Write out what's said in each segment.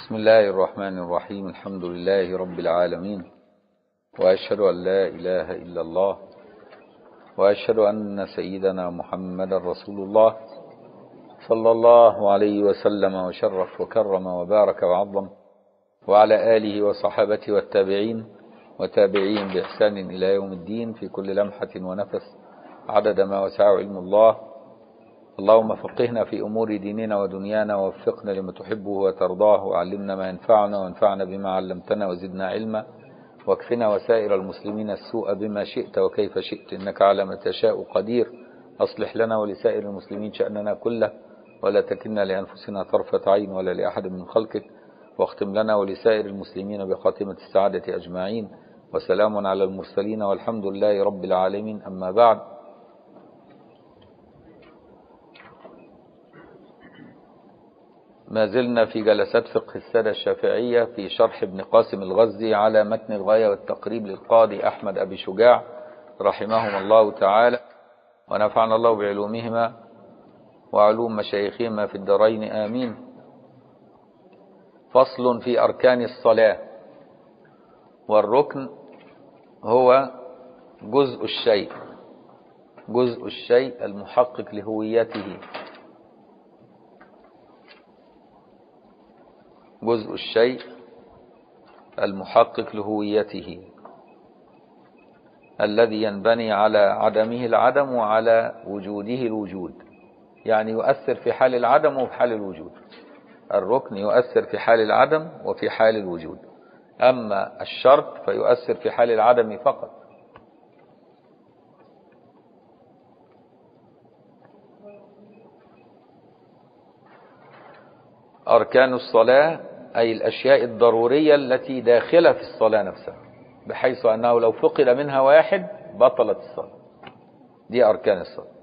بسم الله الرحمن الرحيم الحمد لله رب العالمين وأشهد أن لا إله إلا الله وأشهد أن سيدنا محمد رسول الله صلى الله عليه وسلم وشرف وكرم وبارك وعظم وعلى آله وصحابته والتابعين وتابعين بإحسان إلى يوم الدين في كل لمحة ونفس عدد ما وسعه علم الله اللهم فقهنا في أمور ديننا ودنيانا ووفقنا لما تحبه وترضاه وعلمنا ما ينفعنا وانفعنا بما علمتنا وزدنا علما واكفنا وسائر المسلمين السوء بما شئت وكيف شئت إنك على ما تشاء قدير أصلح لنا ولسائر المسلمين شأننا كله ولا تكلنا لأنفسنا طرفة عين ولا لأحد من خلقك واختم لنا ولسائر المسلمين بخاتمة السعادة أجمعين وسلام على المرسلين والحمد لله رب العالمين أما بعد ما زلنا في جلسات فقه السادة الشافعية في شرح ابن قاسم الغزي على متن الغاية والتقريب للقاضي أحمد أبي شجاع رحمهم الله تعالى ونفعنا الله بعلومهما وعلوم مشايخهما في الدارين آمين فصل في أركان الصلاة والركن هو جزء الشيء جزء الشيء المحقق لهويته جزء الشيء المحقق لهويته الذي ينبني على عدمه العدم وعلى وجوده الوجود يعني يؤثر في حال العدم وفي حال الوجود الركن يؤثر في حال العدم وفي حال الوجود أما الشرط فيؤثر في حال العدم فقط أركان الصلاة أي الأشياء الضرورية التي داخلة في الصلاة نفسها بحيث أنه لو فقد منها واحد بطلت الصلاة دي أركان الصلاة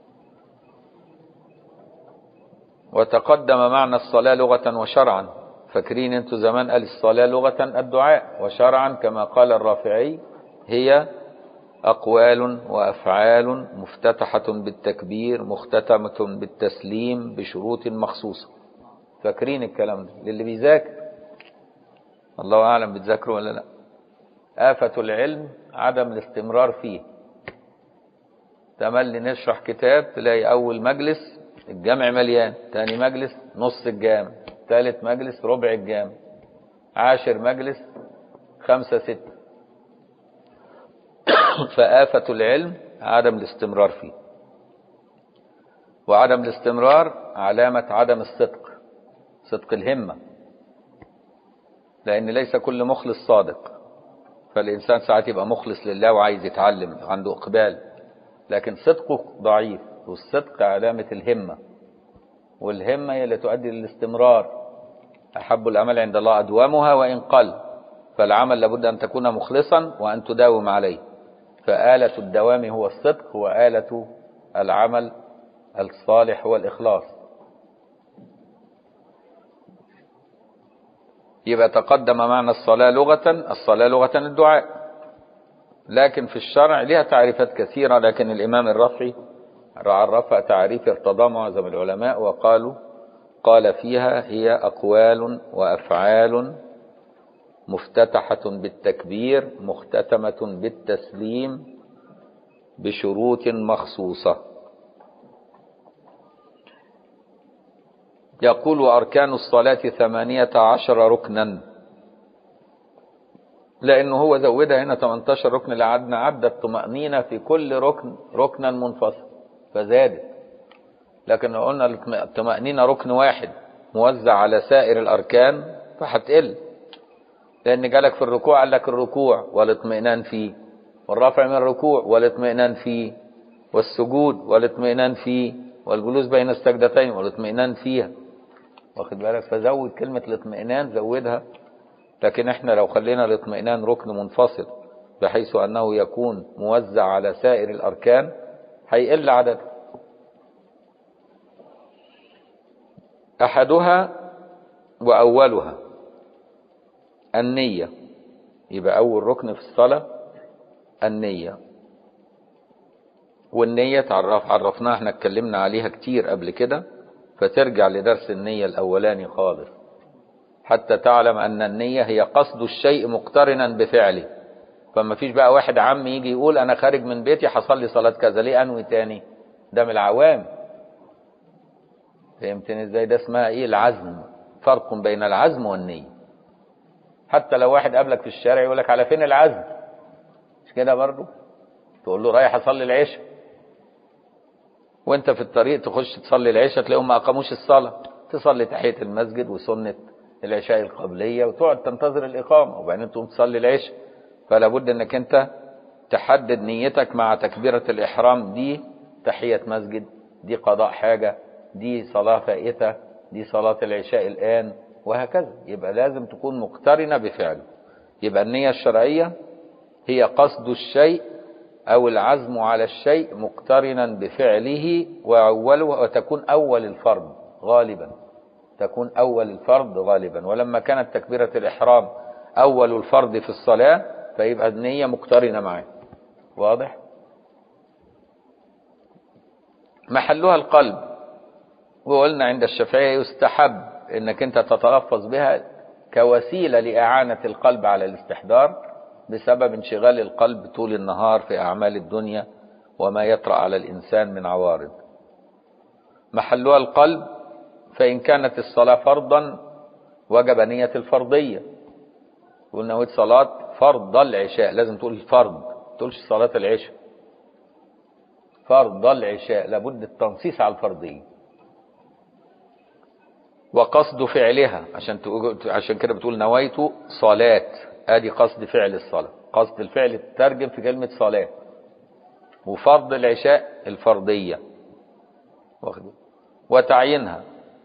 وتقدم معنى الصلاة لغة وشرعا فاكرين انتوا زمان قال الصلاة لغة الدعاء وشرعا كما قال الرافعي هي أقوال وأفعال مفتتحة بالتكبير مختتمة بالتسليم بشروط مخصوصة فاكرين الكلام ده للي بيذاكر الله أعلم بتذاكروا ولا لا آفة العلم عدم الاستمرار فيه تملي نشرح كتاب تلاقي أول مجلس الجامع مليان تاني مجلس نص الجامع ثالث مجلس ربع الجامع عاشر مجلس خمسة ستة فآفة العلم عدم الاستمرار فيه وعدم الاستمرار علامة عدم الصدق صدق الهمة لأن ليس كل مخلص صادق فالإنسان ساعات يبقى مخلص لله وعايز يتعلم عنده إقبال لكن صدقه ضعيف والصدق علامة الهمة والهمة هي اللي تؤدي للاستمرار أحب الأمل عند الله أدومها وإن قل فالعمل لابد أن تكون مخلصا وأن تداوم عليه فآلة الدوام هو الصدق وآلة العمل الصالح هو الإخلاص يبقى تقدم معنى الصلاة لغة الصلاة لغة الدعاء لكن في الشرع لها تعريفات كثيرة لكن الإمام الرفعي عرفها تعريف ارتضى معظم العلماء وقالوا قال فيها هي أقوال وأفعال مفتتحة بالتكبير مختتمة بالتسليم بشروط مخصوصة يقول أركان الصلاة ثمانية عشر ركنا لأنه هو زودها هنا 18 ركن لعدنا عد الطمأنينة في كل ركن ركنا منفصل فزادت لكن لو قلنا الطمأنينة ركن واحد موزع على سائر الأركان فهتقل لأن جالك في الركوع قال لك الركوع والاطمئنان فيه والرفع من الركوع والاطمئنان فيه والسجود والاطمئنان فيه والجلوس بين السجدتين والاطمئنان فيها واخد بالك فزود كلمة الاطمئنان زودها لكن احنا لو خلينا الاطمئنان ركن منفصل بحيث أنه يكون موزع على سائر الأركان هيقل عدد أحدها وأولها النية يبقى أول ركن في الصلاة النية والنية تعرف عرفناها احنا اتكلمنا عليها كتير قبل كده فترجع لدرس النية الأولاني خالص حتى تعلم أن النية هي قصد الشيء مقترنا بفعله فما فيش بقى واحد عم يجي يقول أنا خارج من بيتي حصل لي صلاة كذا ليه أنوي تاني ده من العوام فهمتني ازاي ده اسمها ايه العزم فرق بين العزم والنية حتى لو واحد قابلك في الشارع يقول لك على فين العزم مش كده برضه تقول له رايح اصلي العشاء وانت في الطريق تخش تصلي العشاء تلاقيهم ما اقاموش الصلاه تصلي تحيه المسجد وسنه العشاء القبليه وتقعد تنتظر الاقامه وبعدين تقوم تصلي العشاء فلا بد انك انت تحدد نيتك مع تكبيره الاحرام دي تحيه مسجد دي قضاء حاجه دي صلاه فائته دي صلاه العشاء الان وهكذا يبقى لازم تكون مقترنه بفعله يبقى النيه الشرعيه هي قصد الشيء أو العزم على الشيء مقترنا بفعله وأوله وتكون أول الفرض غالبا تكون أول الفرض غالبا ولما كانت تكبيرة الإحرام أول الفرض في الصلاة فيبقى النية مقترنة معاه واضح محلها القلب وقلنا عند الشافعية يستحب انك انت تتلفظ بها كوسيلة لإعانة القلب على الاستحضار بسبب انشغال القلب طول النهار في أعمال الدنيا وما يطرأ على الإنسان من عوارض محلها القلب فإن كانت الصلاة فرضا وجب نية الفرضية قلنا نويت صلاة فرض العشاء لازم تقول الفرض تقولش صلاة العشاء فرض العشاء لابد التنصيص على الفرضية وقصد فعلها عشان عشان كده بتقول نويت صلاة ادي قصد فعل الصلاة قصد الفعل تترجم في كلمة صلاة وفرض العشاء الفرضية واخد وتعيينها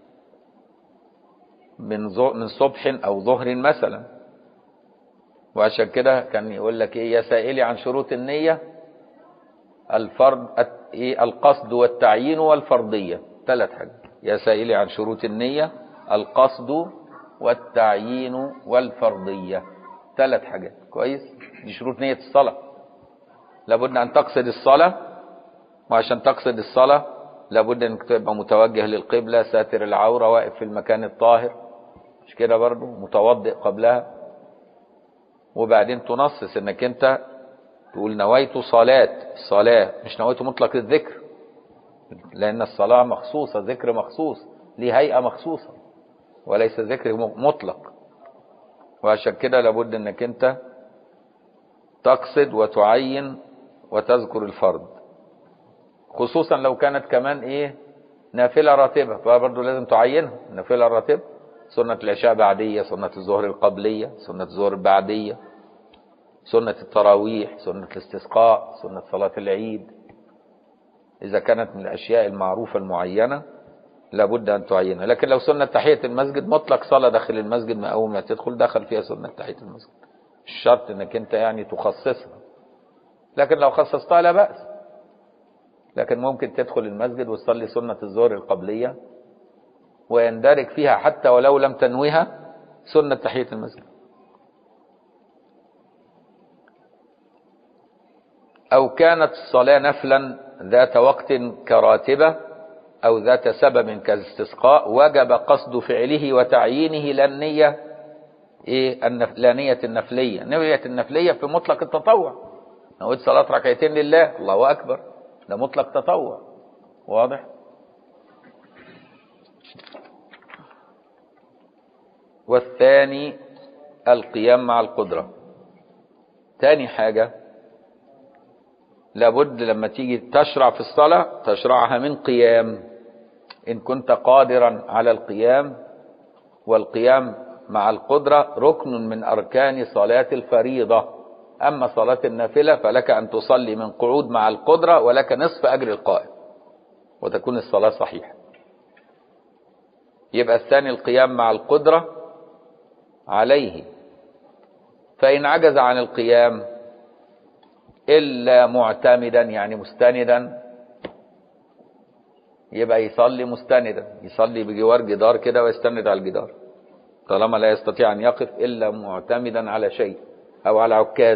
من من صبح او ظهر مثلا وعشان كده كان يقول لك ايه يا سائلي عن شروط النية الفرض ايه القصد والتعيين والفرضية ثلاث حاجات يا سائلي عن شروط النية القصد والتعيين والفرضية ثلاث حاجات كويس دي شروط نية الصلاة لابد أن تقصد الصلاة وعشان تقصد الصلاة لابد أنك تبقى متوجه للقبلة ساتر العورة واقف في المكان الطاهر مش كده برضو متوضئ قبلها وبعدين تنصص انك انت تقول نويت صلاة صلاة مش نويت مطلق الذكر لأن الصلاة مخصوصة ذكر مخصوص ليه هيئة مخصوصة وليس ذكر مطلق وعشان كده لابد انك انت تقصد وتعين وتذكر الفرض خصوصا لو كانت كمان ايه نافلة راتبة فبرضه لازم تعينها نافلة راتبة سنة العشاء بعدية سنة الظهر القبلية سنة الظهر البعدية سنة التراويح سنة الاستسقاء سنة صلاة العيد إذا كانت من الأشياء المعروفة المعينة لابد أن تعينها لكن لو سنة تحية المسجد مطلق صلاة داخل المسجد ما أول ما تدخل دخل فيها سنة تحية المسجد مش شرط أنك أنت يعني تخصصها لكن لو خصصتها لا بأس لكن ممكن تدخل المسجد وتصلي سنة الظهر القبلية ويندرج فيها حتى ولو لم تنويها سنة تحية المسجد أو كانت الصلاة نفلا ذات وقت كراتبة أو ذات سبب كالاستسقاء وجب قصد فعله وتعيينه لا النية إيه النف... لا نية النفلية نية النفلية في مطلق التطوع نويت صلاة ركعتين لله الله أكبر ده مطلق تطوع واضح والثاني القيام مع القدرة تاني حاجة لابد لما تيجي تشرع في الصلاة تشرعها من قيام إن كنت قادرا على القيام والقيام مع القدرة ركن من أركان صلاة الفريضة أما صلاة النافلة فلك أن تصلي من قعود مع القدرة ولك نصف أجر القائم وتكون الصلاة صحيحة يبقى الثاني القيام مع القدرة عليه فإن عجز عن القيام إلا معتمدا يعني مستندا يبقى يصلي مستندا يصلي بجوار جدار كده ويستند على الجدار طالما لا يستطيع أن يقف إلا معتمدا على شيء أو على عكاز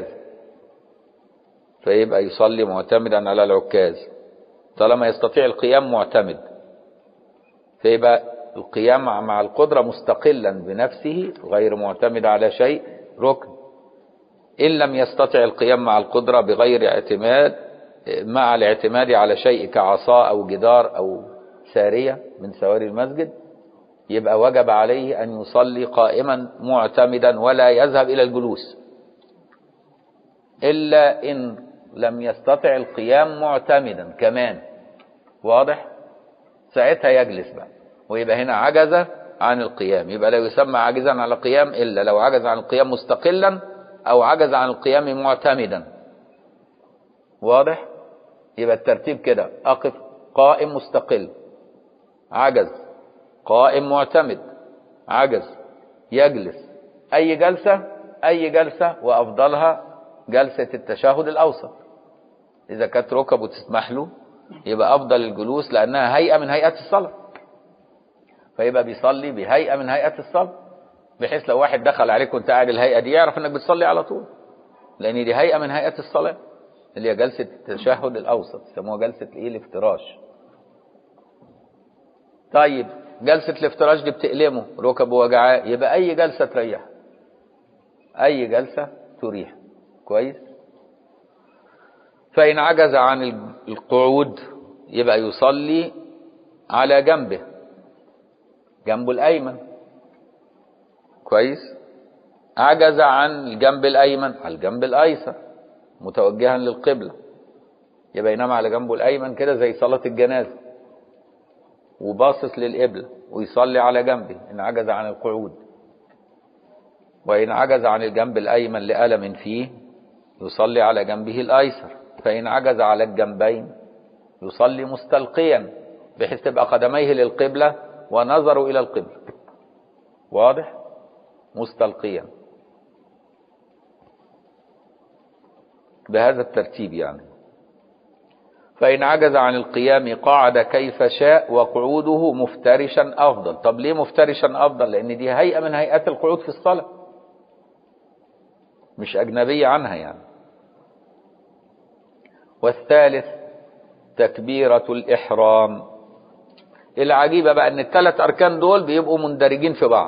فيبقى يصلي معتمدا على العكاز طالما يستطيع القيام معتمد فيبقى القيام مع القدرة مستقلا بنفسه غير معتمد على شيء ركن إن لم يستطع القيام مع القدرة بغير اعتماد مع الاعتماد على شيء كعصا أو جدار أو سارية من سواري المسجد يبقى وجب عليه أن يصلي قائما معتمدا ولا يذهب إلى الجلوس إلا إن لم يستطع القيام معتمدا كمان واضح ساعتها يجلس بقى ويبقى هنا عجز عن القيام يبقى لا يسمى عاجزا عن القيام إلا لو عجز عن القيام مستقلا أو عجز عن القيام معتمدا واضح يبقى الترتيب كده أقف قائم مستقل عجز قائم معتمد عجز يجلس أي جلسة أي جلسة وأفضلها جلسة التشهد الأوسط إذا كانت ركبه تسمح له يبقى أفضل الجلوس لأنها هيئة من هيئات الصلاة فيبقى بيصلي بهيئة من هيئات الصلاة بحيث لو واحد دخل عليك وانت قاعد الهيئة دي يعرف انك بتصلي على طول لأن دي هيئة من هيئات الصلاة اللي هي جلسة التشهد الأوسط يسموها جلسة الايه الافتراش طيب جلسة الافتراش دي بتألمه ركبه وجعاه يبقى أي جلسة تريح أي جلسة تريح كويس فإن عجز عن القعود يبقى يصلي على جنبه جنبه الأيمن كويس عجز عن الجنب الأيمن على الجنب الأيسر متوجها للقبلة يبقى ينام على جنبه الأيمن كده زي صلاة الجنازة وباصص للقبلة ويصلي على جنبه إن عجز عن القعود وإن عجز عن الجنب الأيمن لألم فيه يصلي على جنبه الأيسر فإن عجز على الجنبين يصلي مستلقيا بحيث تبقى قدميه للقبلة ونظروا إلى القبلة واضح مستلقيا بهذا الترتيب يعني فإن عجز عن القيام قعد كيف شاء وقعوده مفترشا أفضل طب ليه مفترشا أفضل لأن دي هيئة من هيئات القعود في الصلاة مش أجنبية عنها يعني والثالث تكبيرة الإحرام العجيبة بقى أن الثلاث أركان دول بيبقوا مندرجين في بعض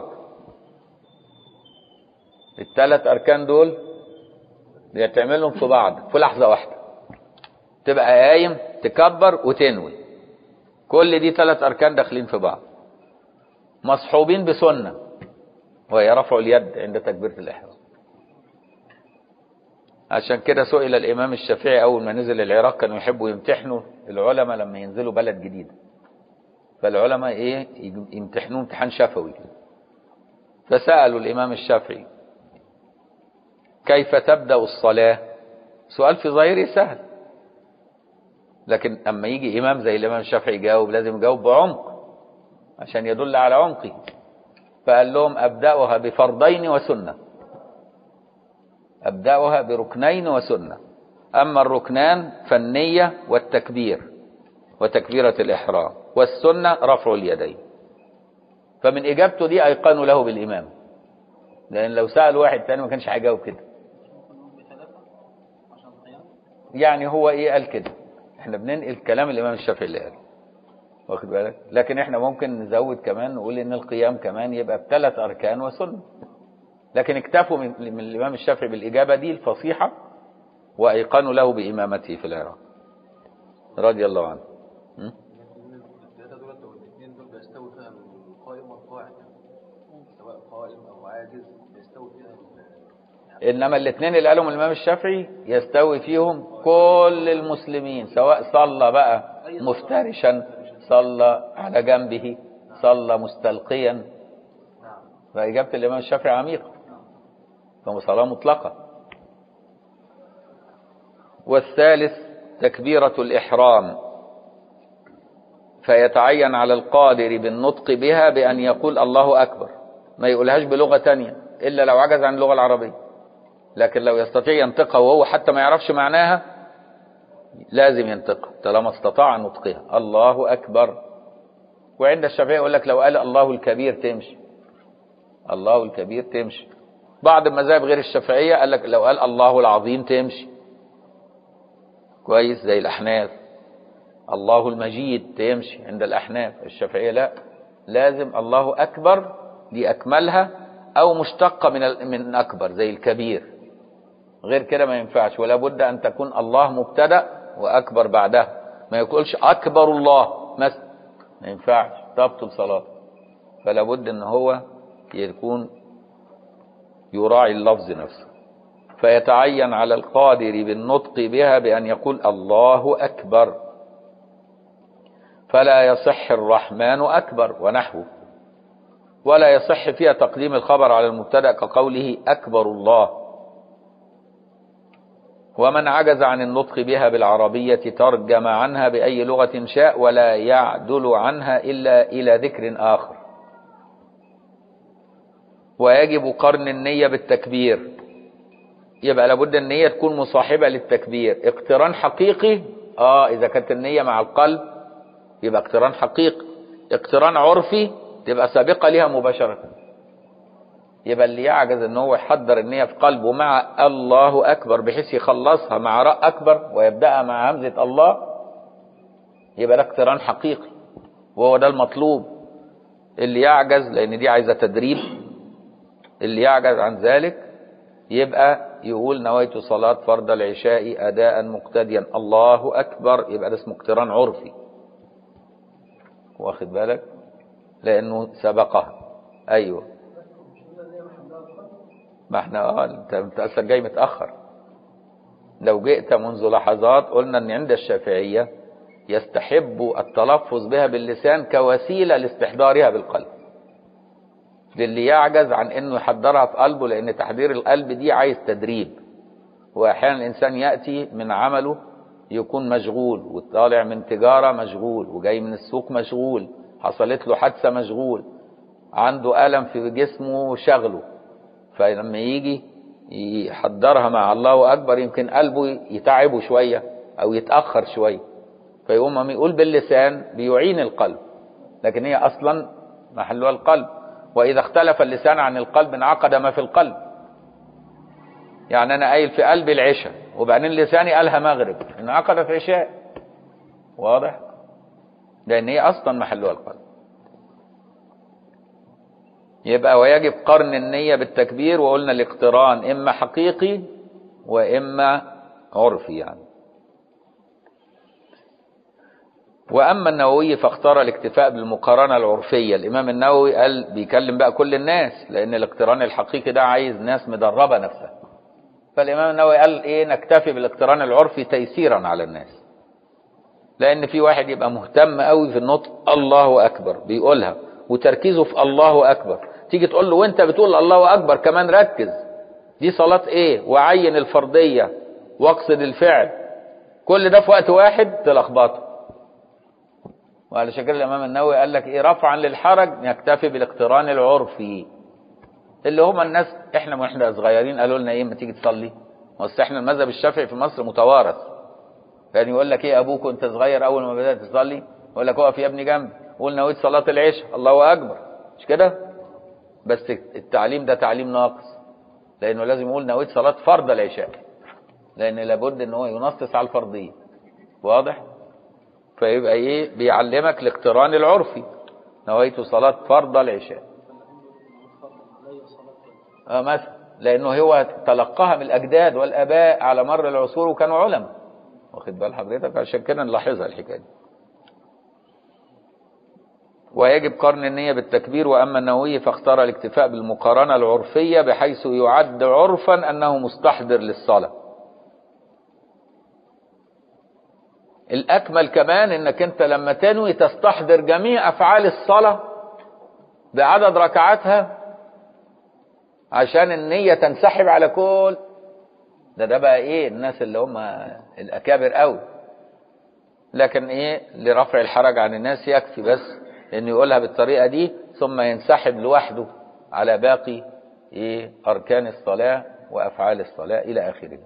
الثلاث أركان دول بيتعملهم في بعض في لحظة واحدة تبقى قايم تكبر وتنوي كل دي ثلاث أركان داخلين في بعض مصحوبين بسنة وهي رفع اليد عند تكبيرة الإحرام عشان كده سئل الإمام الشافعي أول ما نزل العراق كانوا يحبوا يمتحنوا العلماء لما ينزلوا بلد جديدة فالعلماء إيه يمتحنوا امتحان شفوي فسألوا الإمام الشافعي كيف تبدأ الصلاة سؤال في ظاهره سهل لكن أما يجي إمام زي الإمام الشافعي يجاوب لازم يجاوب بعمق عشان يدل على عمقه فقال لهم أبدأها بفرضين وسنة أبدأها بركنين وسنة أما الركنان فالنية والتكبير وتكبيرة الإحرام والسنة رفع اليدين فمن إجابته دي أيقنوا له بالإمام لأن لو سأل واحد تاني ما كانش هيجاوب كده يعني هو إيه قال كده احنا بننقل كلام الإمام الشافعي اللي قال واخد بالك لكن احنا ممكن نزود كمان نقول ان القيام كمان يبقى بثلاث اركان وسنه لكن اكتفوا من, من الامام الشافعي بالاجابه دي الفصيحه وايقنوا له بامامته في العراق رضي الله عنه م? الثلاثة دول لو الاثنين دول بيستوي فيها القائم والقاعد سواء قائم أو عاجز بيستوي فيها ال- انما الاثنين اللي قالهم الامام الشافعي يستوي فيهم كل المسلمين سواء صلى بقى مفترشا صلى على جنبه صلى مستلقيا نعم فاجابه الامام الشافعي عميقه فصلاه مطلقه والثالث تكبيره الاحرام فيتعين على القادر بالنطق بها بأن يقول الله أكبر ما يقولهاش بلغة تانية إلا لو عجز عن اللغة العربية لكن لو يستطيع ينطقها وهو حتى ما يعرفش معناها لازم ينطقها طالما استطاع نطقها الله أكبر وعند الشافعي يقول لك لو قال الله الكبير تمشي الله الكبير تمشي بعض المذاهب غير الشافعية قال لك لو قال الله العظيم تمشي كويس زي الأحناف الله المجيد تمشي عند الأحناف الشافعية لا لازم الله أكبر دي أكملها أو مشتقة من ال- من أكبر زي الكبير غير كده ما ينفعش ولا بد أن تكون الله مبتدأ وأكبر بعدها ما يقولش أكبر الله مثلا ما ينفعش تبطل صلاة فلا بد أن هو يكون يراعي اللفظ نفسه فيتعين على القادر بالنطق بها بأن يقول الله أكبر فلا يصح الرحمن أكبر ونحوه ولا يصح فيها تقديم الخبر على المبتدا كقوله أكبر الله ومن عجز عن النطق بها بالعربية ترجم عنها بأي لغة شاء ولا يعدل عنها إلا إلى ذكر آخر ويجب قرن النية بالتكبير يبقى لابد النية تكون مصاحبة للتكبير اقتران حقيقي اه اذا كانت النية مع القلب يبقى اقتران حقيقي اقتران عرفي تبقى سابقة لها مباشرة يبقى اللي يعجز ان هو يحضر النية في قلبه مع الله اكبر بحيث يخلصها مع راء اكبر ويبدأها مع همزة الله يبقى ده اقتران حقيقي وهو ده المطلوب اللي يعجز لان دي عايزة تدريب اللي يعجز عن ذلك يبقى يقول نويت صلاة فرض العشاء أداء مقتديا الله أكبر يبقى ده اسمه اقتران عرفي واخد بالك لأنه سبقها أيوه ما احنا اه انت انت اصلا جاي متأخر لو جئت منذ لحظات قلنا ان عند الشافعية يستحب التلفظ بها باللسان كوسيلة لاستحضارها بالقلب للي يعجز عن انه يحضرها في قلبه لان تحضير القلب دي عايز تدريب واحيانا الانسان ياتي من عمله يكون مشغول وطالع من تجاره مشغول وجاي من السوق مشغول حصلت له حادثه مشغول عنده الم في جسمه شغله فلما يجي يحضرها مع الله اكبر يمكن قلبه يتعبه شويه او يتاخر شويه فيقوم أما يقول باللسان بيعين القلب لكن هي اصلا محلها القلب وإذا اختلف اللسان عن القلب انعقد ما في القلب يعني أنا قايل في قلبي العشاء وبعدين لساني قالها مغرب انعقدت عشاء واضح لأن هي أصلا محلها القلب يبقى ويجب قرن النية بالتكبير وقلنا الاقتران إما حقيقي وإما عرفي يعني واما النووي فاختار الاكتفاء بالمقارنه العرفيه الامام النووي قال بيكلم بقى كل الناس لان الاقتران الحقيقي ده عايز ناس مدربه نفسها فالامام النووي قال ايه نكتفي بالاقتران العرفي تيسيرا على الناس لان في واحد يبقى مهتم قوي في النطق الله اكبر بيقولها وتركيزه في الله اكبر تيجي تقول له وانت بتقول الله اكبر كمان ركز دي صلاه ايه وعين الفرضيه واقصد الفعل كل ده في وقت واحد تلخبطه وعلى كده الامام النووي قال لك ايه رفعا للحرج نكتفي بالاقتران العرفي اللي هم الناس احنا واحنا صغيرين قالوا لنا ايه ما تيجي تصلي اصل احنا المذهب الشافعي في مصر متوارث يعني يقول لك ايه ابوك وانت صغير اول ما بدات تصلي يقول لك اقف يا ابني جنبي قول نويت صلاه العشاء الله اكبر مش كده بس التعليم ده تعليم ناقص لانه لازم يقول نويت صلاه فرض العشاء لان لابد ان هو ينصص على الفرضيه واضح فيبقى ايه بيعلمك الاقتران العرفي نويت صلاة فرض العشاء اه مثلا لانه هو تلقاها من الاجداد والاباء على مر العصور وكانوا علماء واخد بال حضرتك عشان كده نلاحظها الحكايه دي ويجب قرن النية بالتكبير وأما النووي فاختار الاكتفاء بالمقارنة العرفية بحيث يعد عرفا أنه مستحضر للصلاة الأكمل كمان إنك أنت لما تنوي تستحضر جميع أفعال الصلاة بعدد ركعاتها عشان النية تنسحب على كل ده ده بقى إيه الناس اللي هم الأكابر قوي لكن إيه لرفع الحرج عن الناس يكفي بس إنه يقولها بالطريقة دي ثم ينسحب لوحده على باقي إيه أركان الصلاة وأفعال الصلاة إلى آخره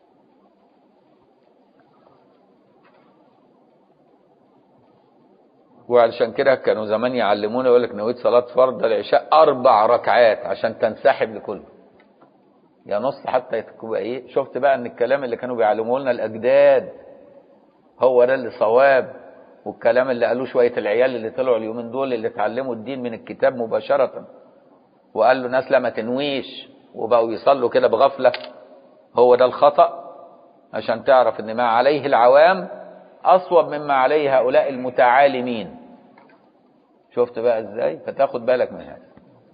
وعلشان كده كانوا زمان يعلمونا يقول لك نويت صلاة فرض العشاء أربع ركعات عشان تنسحب لكله يا نص حتى تبقى إيه شفت بقى إن الكلام اللي كانوا بيعلموه لنا الأجداد هو ده اللي صواب والكلام اللي قالوه شوية العيال اللي طلعوا اليومين دول اللي اتعلموا الدين من الكتاب مباشرة وقال له ناس لا ما تنويش وبقوا يصلوا كده بغفلة هو ده الخطأ عشان تعرف ان ما عليه العوام اصوب مما عليه هؤلاء المتعالمين شفت بقى ازاي فتاخد بالك من هذا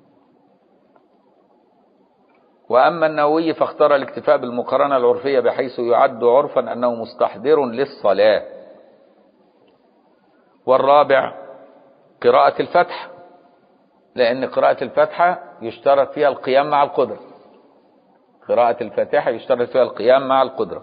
واما النووي فاختار الاكتفاء بالمقارنه العرفيه بحيث يعد عرفا انه مستحضر للصلاه والرابع قراءه الفتح لان قراءه الفاتحه يشترط فيها القيام مع القدره قراءه الفاتحه يشترط فيها القيام مع القدره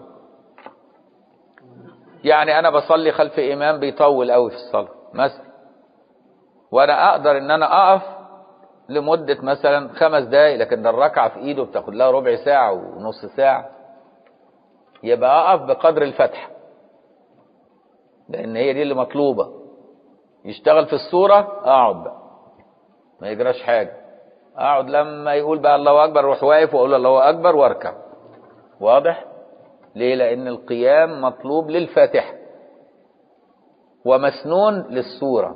يعني انا بصلي خلف امام بيطول قوي في الصلاه مثلا وانا اقدر ان انا اقف لمده مثلا خمس دقائق لكن ده الركعه في ايده بتاخد لها ربع ساعه ونص ساعه يبقى اقف بقدر الفتح لان هي دي اللي مطلوبه يشتغل في الصوره اقعد بقى ما يجراش حاجه اقعد لما يقول بقى الله اكبر اروح واقف واقول الله اكبر واركع واضح ليه لان القيام مطلوب للفاتحه ومسنون للسوره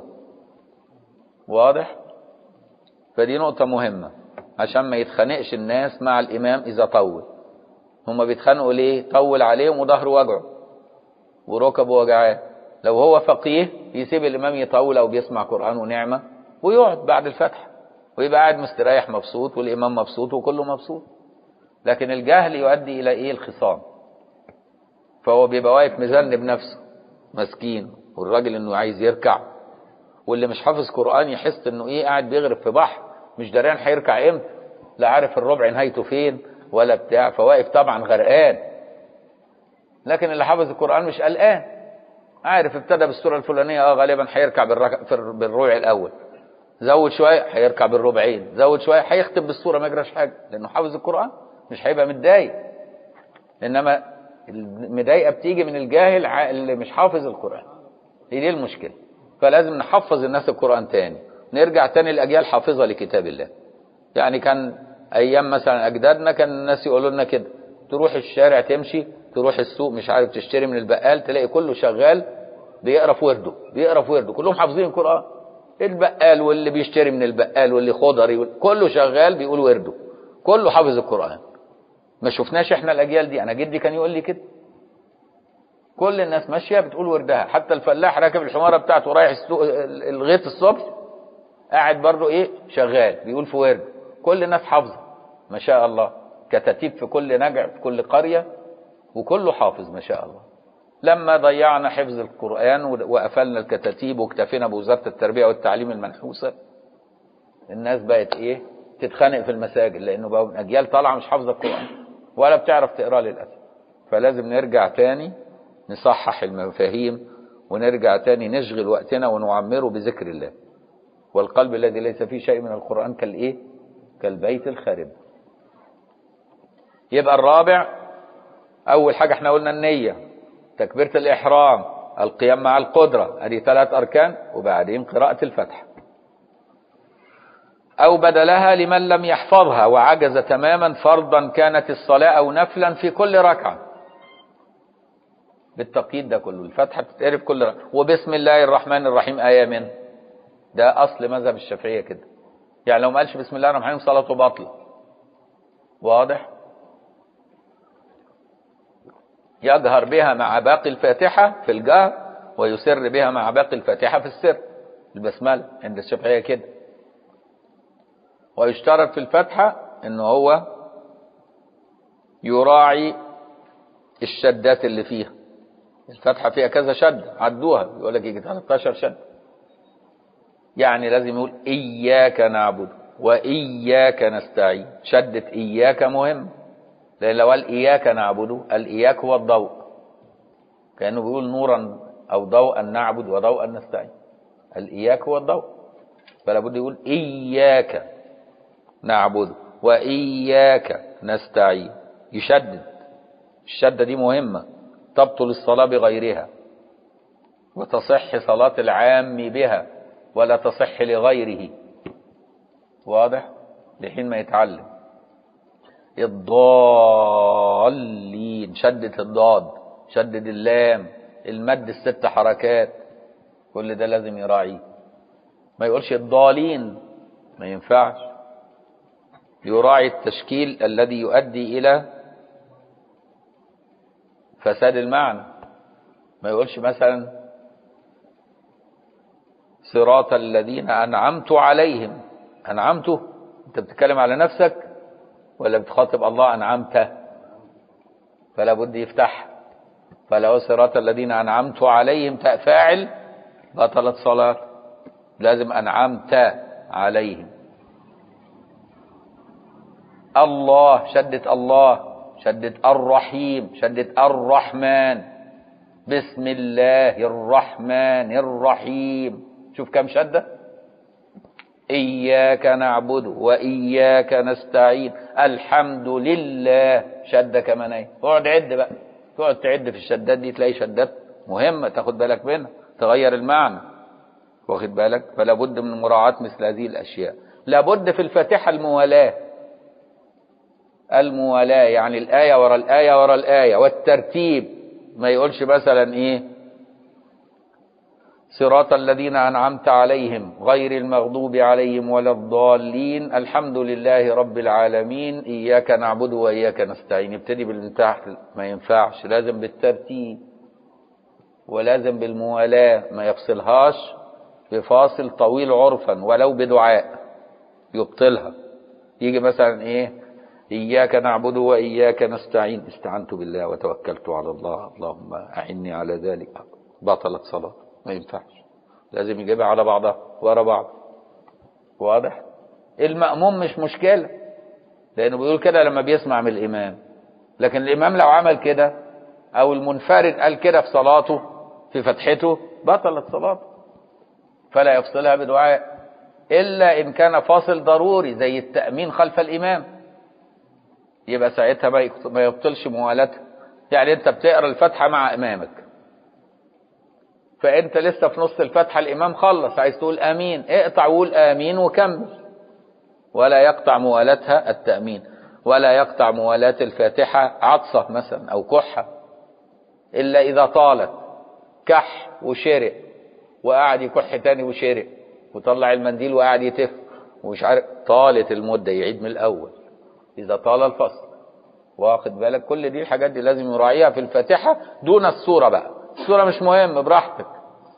واضح فدي نقطه مهمه عشان ما يتخانقش الناس مع الامام اذا طول هما بيتخانقوا ليه طول عليهم وظهره وجعه وركبه وجعاه لو هو فقيه يسيب الامام يطول او بيسمع قران ونعمه ويقعد بعد الفتح ويبقى قاعد مستريح مبسوط والامام مبسوط وكله مبسوط لكن الجهل يؤدي الى ايه الخصام فهو بيبقى واقف مذنب نفسه مسكين والراجل انه عايز يركع واللي مش حافظ قران يحس انه ايه قاعد بيغرب في بحر مش دريان هيركع امتى لا عارف الربع نهايته فين ولا بتاع فواقف طبعا غرقان لكن اللي حافظ القران مش قلقان عارف ابتدى بالسوره الفلانيه اه غالبا هيركع بالرك... في ال- بالربع الاول زود شويه هيركع بالربعين زود شويه هيختم بالسوره ما يجراش حاجه لانه حافظ القران مش هيبقى متضايق انما المضايقه بتيجي من الجاهل ع- اللي مش حافظ القران هي دي المشكله فلازم نحفظ الناس القران تاني نرجع تاني لاجيال حافظه لكتاب الله يعني كان ايام مثلا اجدادنا كان الناس يقولوا لنا كده تروح الشارع تمشي تروح السوق مش عارف تشتري من البقال تلاقي كله شغال بيقرا في ورده بيقرا في ورده كلهم حافظين القران البقال واللي بيشتري من البقال واللي خضري وال- كله شغال بيقول ورده كله حافظ القران ما شفناش احنا الاجيال دي انا جدي كان يقول لي كده كل الناس ماشيه بتقول وردها حتى الفلاح راكب الحماره بتاعته رايح السوق ال- الغيط الصبح قاعد برضه ايه شغال بيقول في ورد كل الناس حافظه ما شاء الله كتاتيب في كل نجع في كل قريه وكله حافظ ما شاء الله لما ضيعنا حفظ القرآن وقفلنا الكتاتيب واكتفينا بوزارة التربية والتعليم المنحوسة الناس بقت ايه تتخانق في المساجد لانه بقوا من اجيال طالعه مش حافظه القرآن ولا بتعرف تقراه للاسف فلازم نرجع تاني نصحح المفاهيم ونرجع تاني نشغل وقتنا ونعمره بذكر الله والقلب الذي ليس فيه شيء من القرآن كالايه كالبيت الخارب يبقى الرابع اول حاجة احنا قلنا النية تكبيرة الاحرام القيام مع القدرة ادي ثلاث اركان وبعدين قراءة الفتح او بدلها لمن لم يحفظها وعجز تماما فرضا كانت الصلاة او نفلا في كل ركعة بالتقييد ده كله الفتحة بتتقرب كل ركعة وبسم الله الرحمن الرحيم آية من ده اصل مذهب الشافعية كده يعني لو ما قالش بسم الله الرحمن الرحيم صلاته باطلة واضح يجهر بها مع باقي الفاتحة في الجهر ويسر بها مع باقي الفاتحة في السر البسملة عند الشافعية كده ويشترط في الفاتحة ان هو يراعي الشدات اللي فيها الفاتحة فيها كذا شد عدوها يقول لك يجي 13 شد يعني لازم يقول إياك نعبد وإياك نستعين شدة إياك مهم لأن لو قال إياك نعبد الإياك هو الضوء كأنه بيقول نورا أو ضوءا نعبد وضوءا نستعين الإياك هو الضوء فلا بد يقول إياك نعبد وإياك نستعين يشدد الشدة دي مهمة تبطل الصلاة بغيرها وتصح صلاة العام بها ولا تصح لغيره واضح لحين ما يتعلم الضالين شدة الضاد شدد اللام المد الست حركات كل ده لازم يراعيه ما يقولش الضالين ما ينفعش يراعي التشكيل الذي يؤدي إلى فساد المعنى ما يقولش مثلا صراط الذين أنعمت عليهم أنعمته أنت بتتكلم على نفسك ولا بتخاطب الله أنعمت فلا بد يفتح فلو صراط الذين أنعمت عليهم تاء فاعل بطلت صلاة لازم أنعمت عليهم الله شدت الله شدت الرحيم شدت الرحمن بسم الله الرحمن الرحيم شوف كم شدة إياك نعبد وإياك نستعين الحمد لله شدة كمان اهي اقعد عد بقى تقعد تعد في الشدات دي تلاقي شدات مهمة تاخد بالك منها تغير المعنى واخد بالك فلا بد من مراعاة مثل هذه الأشياء لابد في الفاتحة الموالاة الموالاة يعني الآية ورا الآية ورا الآية والترتيب ما يقولش مثلا إيه صراط الذين أنعمت عليهم غير المغضوب عليهم ولا الضالين الحمد لله رب العالمين إياك نعبد وإياك نستعين ابتدي بالمتاح ما ينفعش لازم بالترتيب ولازم بالموالاة ما يفصلهاش بفاصل طويل عرفا ولو بدعاء يبطلها يجي مثلا ايه إياك نعبد وإياك نستعين استعنت بالله وتوكلت على الله اللهم أعني على ذلك بطلت صلاة ما ينفعش لازم يجيبها على بعضها ورا بعض واضح المأموم مش مشكلة لأنه بيقول كده لما بيسمع من الإمام لكن الإمام لو عمل كده أو المنفرد قال كده في صلاته في فتحته بطلت صلاته فلا يفصلها بدعاء إلا إن كان فاصل ضروري زي التأمين خلف الإمام يبقى ساعتها ما يبطلش موالاتها يعني أنت بتقرأ الفاتحة مع إمامك فأنت لسه في نص الفاتحة الإمام خلص عايز تقول آمين اقطع وقول آمين وكمل ولا يقطع موالاتها التأمين ولا يقطع موالاة الفاتحة عطسة مثلا أو كحة إلا إذا طالت كح وشرق وقعد يكح تاني وشرق وطلع المنديل وقعد يتف ومش عارف طالت المدة يعيد من الأول إذا طال الفصل واخد بالك كل دي الحاجات دي لازم يراعيها في الفاتحة دون السورة بقى السورة مش مهم براحتك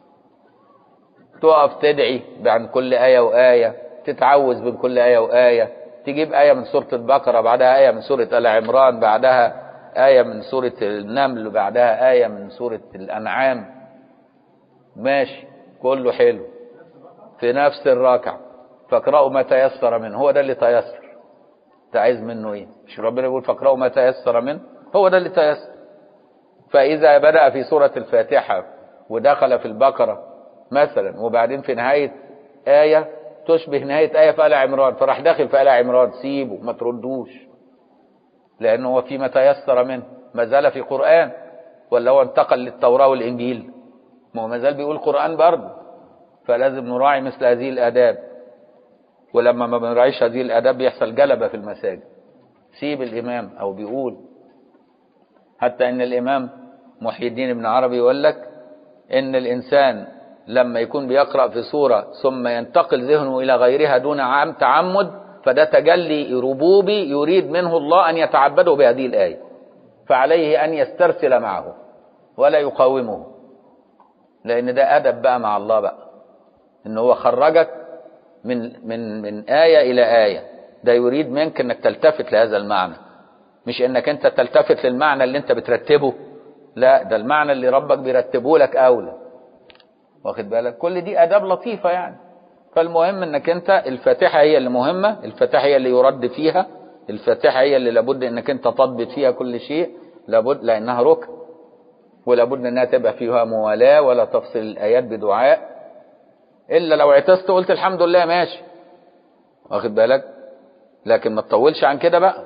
تقف تدعي عن كل آية وآية تتعوذ بين كل آية وآية تجيب آية من سورة البقرة بعدها آية من سورة آل عمران بعدها آية من سورة النمل بعدها آية من سورة الأنعام ماشي كله حلو في نفس الركعة فاقرأوا ما تيسر منه هو ده اللي تيسر انت عايز منه ايه مش ربنا يقول فاقرأوا ما تيسر منه هو ده اللي تيسر فإذا بدأ في سورة الفاتحة ودخل في البقرة مثلا وبعدين في نهاية آية تشبه نهاية آية في آل عمران فراح داخل في آل عمران سيبه ما تردوش لأنه هو فيما تيسر منه ما زال في قرآن ولا هو انتقل للتوراة والإنجيل ما هو ما زال بيقول قرآن برضه فلازم نراعي مثل هذه الآداب ولما ما بنراعيش هذه الآداب بيحصل جلبة في المساجد سيب الإمام أو بيقول حتى إن الإمام محي الدين ابن عربي يقول لك إن الإنسان لما يكون بيقرأ في سورة ثم ينتقل ذهنه إلى غيرها دون عام تعمد فده تجلي ربوبي يريد منه الله أن يتعبده بهذه الآية فعليه أن يسترسل معه ولا يقاومه لأن ده أدب بقى مع الله بقى إن هو خرجك من من من آية إلى آية ده يريد منك إنك تلتفت لهذا المعنى مش إنك أنت تلتفت للمعنى اللي أنت بترتبه لا ده المعنى اللي ربك بيرتبه لك أولى واخد بالك كل دي آداب لطيفة يعني فالمهم انك انت الفاتحة هي اللي مهمة الفاتحة هي اللي يرد فيها الفاتحة هي اللي لابد انك انت تضبط فيها كل شيء لابد لانها ركن ولابد انها تبقى فيها موالاة ولا تفصل الايات بدعاء الا لو اعتزت قلت الحمد لله ماشي واخد بالك لكن ما تطولش عن كده بقى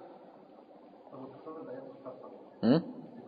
م?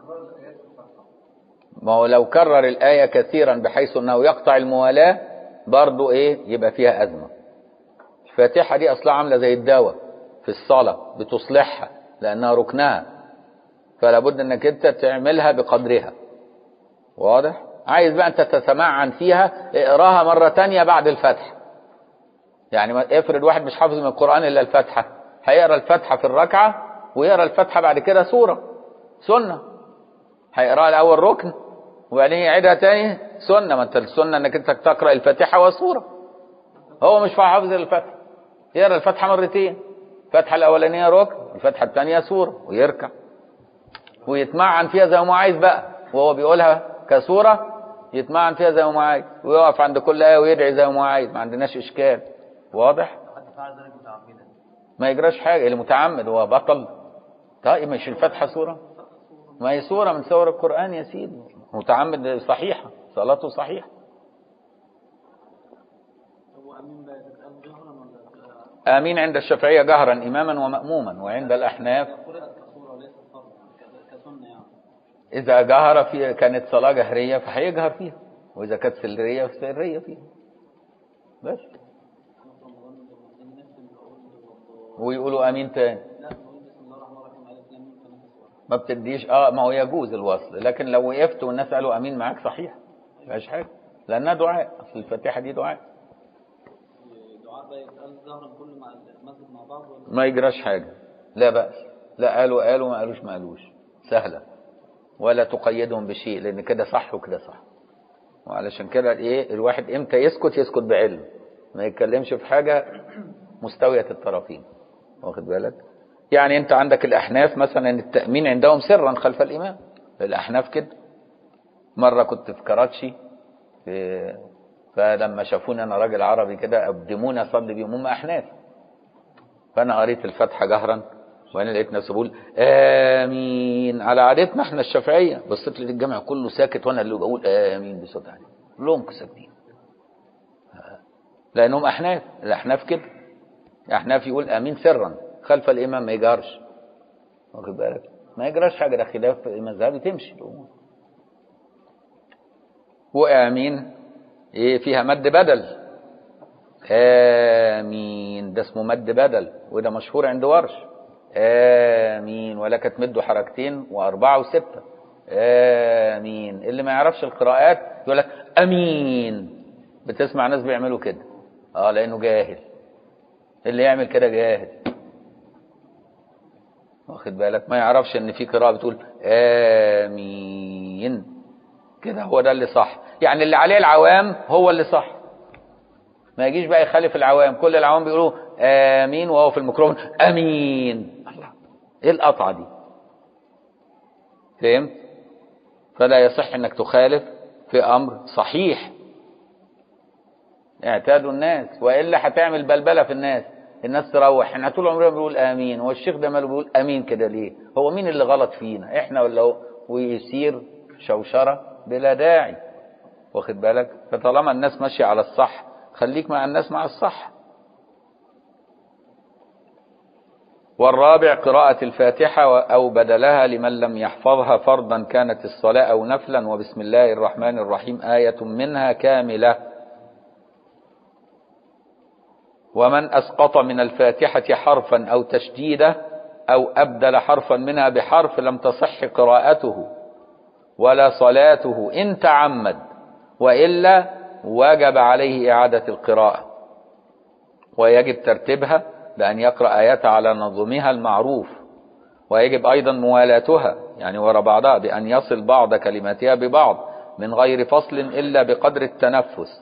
ما هو لو كرر الآية كثيرا بحيث أنه يقطع الموالاة برضو إيه يبقى فيها أزمة الفاتحة دي أصلا عاملة زي الدواء في الصلاة بتصلحها لأنها ركنها فلا بد أنك أنت تعملها بقدرها واضح عايز بقى انت تتمعن فيها اقراها مرة تانية بعد الفتح يعني ما- افرض واحد مش حافظ من القرآن الا الفاتحة هيقرا الفاتحة في الركعة ويقرا الفاتحة بعد كده سورة سنة هيقراها الاول ركن وبعدين يعيدها تاني سنة ما انت السنة انك انت تقرا الفاتحة وسورة هو مش حافظ الفاتحة يقرا الفاتحة مرتين الفتحة الأولانية ركن الفتحة الثانية سورة ويركع ويتمعن فيها زي ما هو عايز بقى وهو بيقولها كسورة يتمعن فيها زي ما هو عايز ويقف عند كل آية ويدعي زي ما هو عايز ما عندناش إشكال واضح حد فعل ذلك متعمدا ما يجراش حاجة اللي متعمد هو بطل طيب مش الفاتحة سورة ما هي سورة من سور القرآن يا سيدي متعمد صحيحة صلاته صحيحة هو امين بقى يتقال جهرا ولا آمين عند الشافعية جهرا إماما ومأموما وعند الأحناف قرأت كصورة وليست فرضا ك- كسنة يعني إذا جهر في كانت صلاة جهرية فهيجهر فيها وإذا كانت سرية فسرية فيها بس أنا في رمضان لما نفسي بقول ويقولوا آمين تاني لا بقول بسم الله الرحمن الرحيم ألف لام ميم فأنا كسورة ما بتديش اه ما هو يجوز الوصل لكن لو وقفت والناس قالوا امين معاك صحيح ما فيهاش حاجه لانها دعاء اصل الفاتحه دي دعاء دعاء بقى يتقال جهرا كل مع المسجد مع بعض ولا ما يجراش حاجه لا باس لا قالوا قالوا ما قالوش ما قالوش سهله ولا تقيدهم بشيء لان كده صح وكده صح وعلشان كده ايه الواحد امتى يسكت يسكت بعلم ما يتكلمش في حاجه مستويه الطرفين واخد بالك يعني انت عندك الاحناف مثلا التامين عندهم سرا خلف الامام الاحناف كده مره كنت في كراتشي في فلما شافوني انا راجل عربي كده قدموني اصلي بيهم هم احناف فانا قريت الفاتحه جهرا وانا لقيت ناس بقول امين على عادتنا احنا الشافعيه بصيت لقيت الجامع كله ساكت وانا اللي بقول امين بصوت عالي كلهم ساكتين لانهم احناف الاحناف كده الاحناف يقول امين سرا خلف الامام ما يجهرش واخد بالك ما يجراش حاجه ده خلاف مذهبي تمشي الامور وامين ايه فيها مد بدل امين ده اسمه مد بدل وده مشهور عند ورش امين ولا كانت مده حركتين واربعه وسته امين اللي ما يعرفش القراءات يقول لك امين بتسمع ناس بيعملوا كده اه لانه جاهل اللي يعمل كده جاهل واخد بالك ما يعرفش ان في قراءه بتقول امين كده هو ده اللي صح يعني اللي عليه العوام هو اللي صح ما يجيش بقى يخالف العوام كل العوام بيقولوا امين وهو في الميكروفون امين الله ايه القطعه دي فهمت فلا يصح انك تخالف في امر صحيح اعتادوا الناس والا هتعمل بلبله في الناس الناس تروح احنا طول عمرنا بنقول امين والشيخ ده ماله بيقول امين كده ليه هو مين اللي غلط فينا احنا ولا هو ويصير شوشره بلا داعي واخد بالك فطالما الناس ماشيه على الصح خليك مع الناس مع الصح والرابع قراءة الفاتحة أو بدلها لمن لم يحفظها فرضا كانت الصلاة أو نفلا وبسم الله الرحمن الرحيم آية منها كاملة ومن أسقط من الفاتحة حرفا أو تشديده أو أبدل حرفا منها بحرف لم تصح قراءته ولا صلاته إن تعمد وإلا وجب عليه إعادة القراءة ويجب ترتيبها بأن يقرأ آياتها على نظمها المعروف ويجب أيضا موالاتها يعني وراء بعضها بأن يصل بعض كلماتها ببعض من غير فصل إلا بقدر التنفس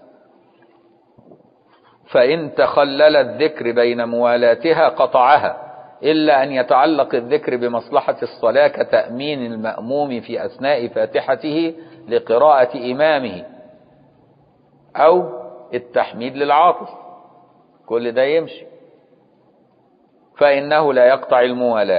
فإن تخلل الذكر بين موالاتها قطعها إلا أن يتعلق الذكر بمصلحة الصلاة كتأمين المأموم في أثناء فاتحته لقراءة إمامه أو التحميد للعاطس كل ده يمشي فإنه لا يقطع الموالاة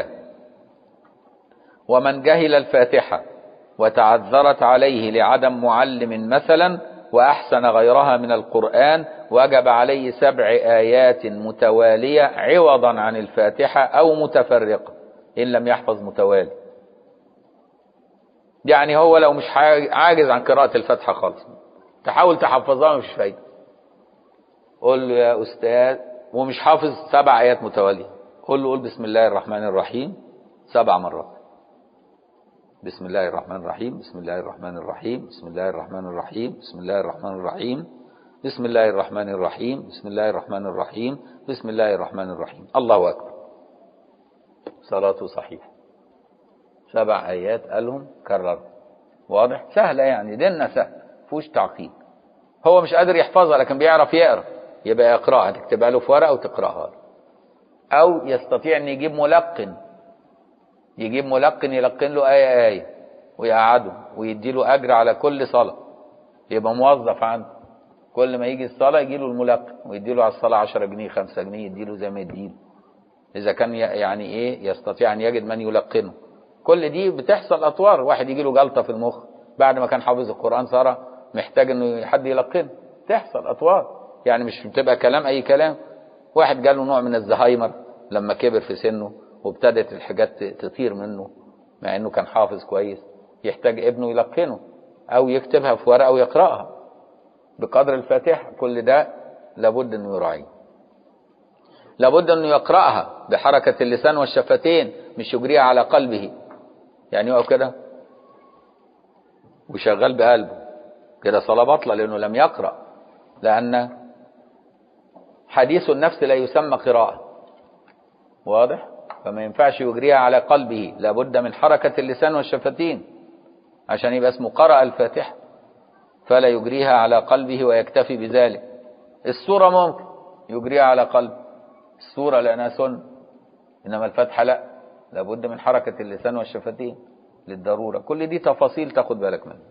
ومن جهل الفاتحة وتعذرت عليه لعدم معلم مثلا وأحسن غيرها من القرآن وجب عليه سبع آيات متوالية عوضا عن الفاتحة أو متفرقة إن لم يحفظ متوالي يعني هو لو مش عاجز عن قراءة الفاتحة خالص تحاول تحفظها مش فايدة قول له يا أستاذ ومش حافظ سبع آيات متوالية قول له قول بسم الله الرحمن الرحيم سبع مرات بسم الله الرحمن الرحيم بسم الله الرحمن الرحيم بسم الله الرحمن الرحيم بسم الله الرحمن الرحيم بسم الله الرحمن الرحيم بسم الله الرحمن الرحيم بسم الله الرحمن الرحيم الله أكبر صلاته صحيحة سبع آيات قالهم كرر واضح سهلة يعني ديننا سهل فيهوش تعقيد هو مش قادر يحفظها لكن بيعرف يقرا يبقى يقراها تكتبها له في ورقة وتقراها له. أو يستطيع أن يجيب ملقن يجيب ملقن يلقن له آية آية ويقعده ويدي له أجر على كل صلاة يبقى موظف عنده كل ما يجي الصلاة يجي له الملقن ويدي له على الصلاة 10 جنيه 5 جنيه يدي له زي ما يديله إذا كان ي- يعني إيه يستطيع أن يجد من يلقنه كل دي بتحصل أطوار واحد يجي له جلطة في المخ بعد ما كان حافظ القرآن صار محتاج إنه حد يلقنه تحصل أطوار يعني مش بتبقى كلام أي كلام واحد جاله نوع من الزهايمر لما كبر في سنه وابتدت الحاجات ت- تطير منه مع انه كان حافظ كويس يحتاج ابنه يلقنه او يكتبها في ورقه ويقراها بقدر الفاتحه كل ده لابد انه يراعيه لابد انه يقراها بحركه اللسان والشفتين مش يجريها على قلبه يعني يقف كده وشغال بقلبه كده صلاه باطله لانه لم يقرا لان حديث النفس لا يسمى قراءه واضح فما ينفعش يجريها على قلبه لابد من حركة اللسان والشفتين عشان يبقى اسمه قرأ الفاتحة فلا يجريها على قلبه ويكتفي بذلك السورة ممكن يجريها على قلبه السورة لأنها سنة إنما الفاتحة لا لابد من حركة اللسان والشفتين للضرورة كل دي تفاصيل تاخد بالك منها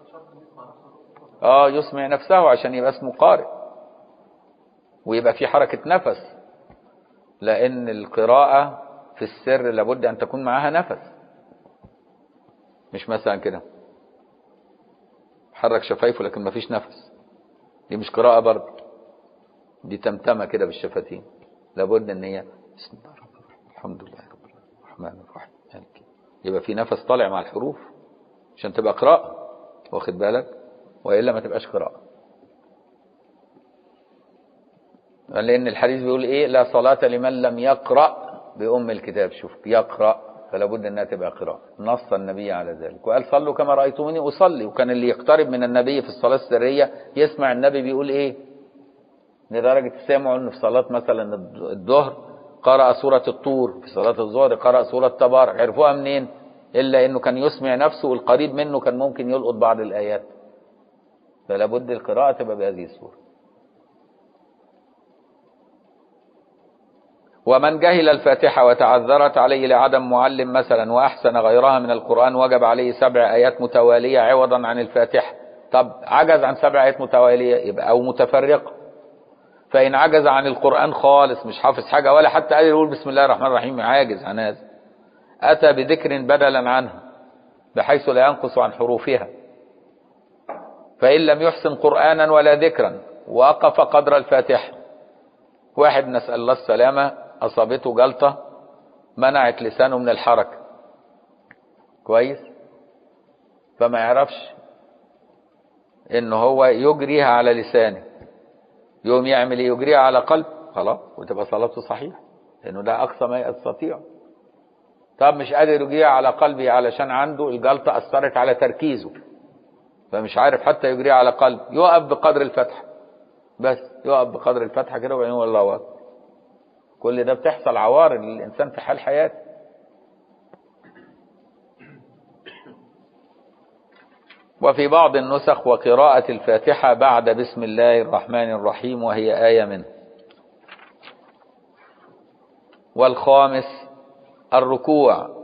اه يسمع نفسه عشان يبقى اسمه قارئ ويبقى في حركة نفس لأن القراءة في السر لابد أن تكون معها نفس مش مثلا كده حرك شفايفه لكن ما فيش نفس دي مش قراءة برضه دي تمتمة كده بالشفتين لابد ان هي بسم الله الرحمن الرحيم الحمد لله رب العالمين الرحمن الرحيم مالك يبقى في نفس طالع مع الحروف عشان تبقى قراءة واخد بالك وإلا ما تبقاش قراءة لأن الحديث بيقول إيه لا صلاة لمن لم يقرأ بأم الكتاب شوف يقرأ فلا بد أنها تبقى قراءة نص النبي على ذلك وقال صلوا كما رأيتموني أصلي وكان اللي يقترب من النبي في الصلاة السرية يسمع النبي بيقول إيه لدرجة سمعوا أنه في صلاة مثلا الظهر قرأ سورة الطور في صلاة الظهر قرأ سورة تبارك عرفوها منين إلا أنه كان يسمع نفسه والقريب منه كان ممكن يلقط بعض الآيات فلا بد القراءة تبقى بهذه الصورة ومن جهل الفاتحة وتعذرت عليه لعدم معلم مثلا وأحسن غيرها من القرآن وجب عليه سبع آيات متوالية عوضا عن الفاتحة طب عجز عن سبع آيات متوالية يبقى أو متفرقة فإن عجز عن القرآن خالص مش حافظ حاجة ولا حتى قال يقول بسم الله الرحمن الرحيم عاجز عن هذا أتى بذكر بدلا عنها بحيث لا ينقص عن حروفها فإن لم يحسن قرآنا ولا ذكرا وقف قدر الفاتحة واحد نسأل الله السلامة أصابته جلطة منعت لسانه من الحركة كويس فما يعرفش ان هو يجريها على لسانه يوم يعمل ايه يجريها على قلب خلاص وتبقى صلاته صحيحة لانه ده اقصى ما يستطيع طب مش قادر يجريها على قلبه علشان عنده الجلطة اثرت على تركيزه فمش عارف حتى يجريها على قلب يقف بقدر الفتحة بس يقف بقدر الفتحة كده وبعدين يقول الله اكبر كل ده بتحصل عوارض للإنسان في حال حياته وفي بعض النسخ وقراءة الفاتحة بعد بسم الله الرحمن الرحيم وهي آية منه والخامس الركوع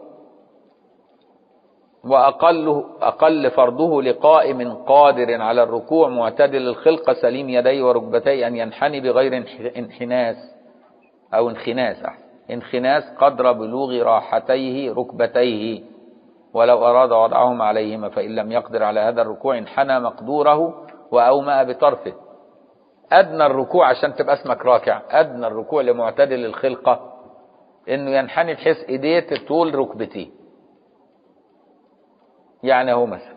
وأقله أقل فرضه لقائم قادر على الركوع معتدل الخلقة سليم يديه وركبتيه أن ينحني بغير انحناس أو انخناس أحسن انخناس قدر بلوغ راحتيه ركبتيه ولو أراد وضعهم عليهما فإن لم يقدر على هذا الركوع انحنى مقدوره وأومأ بطرفه أدنى الركوع عشان تبقى اسمك راكع أدنى الركوع لمعتدل الخلقة إنه ينحني بحيث إيديه طول ركبتيه يعني هو مثلا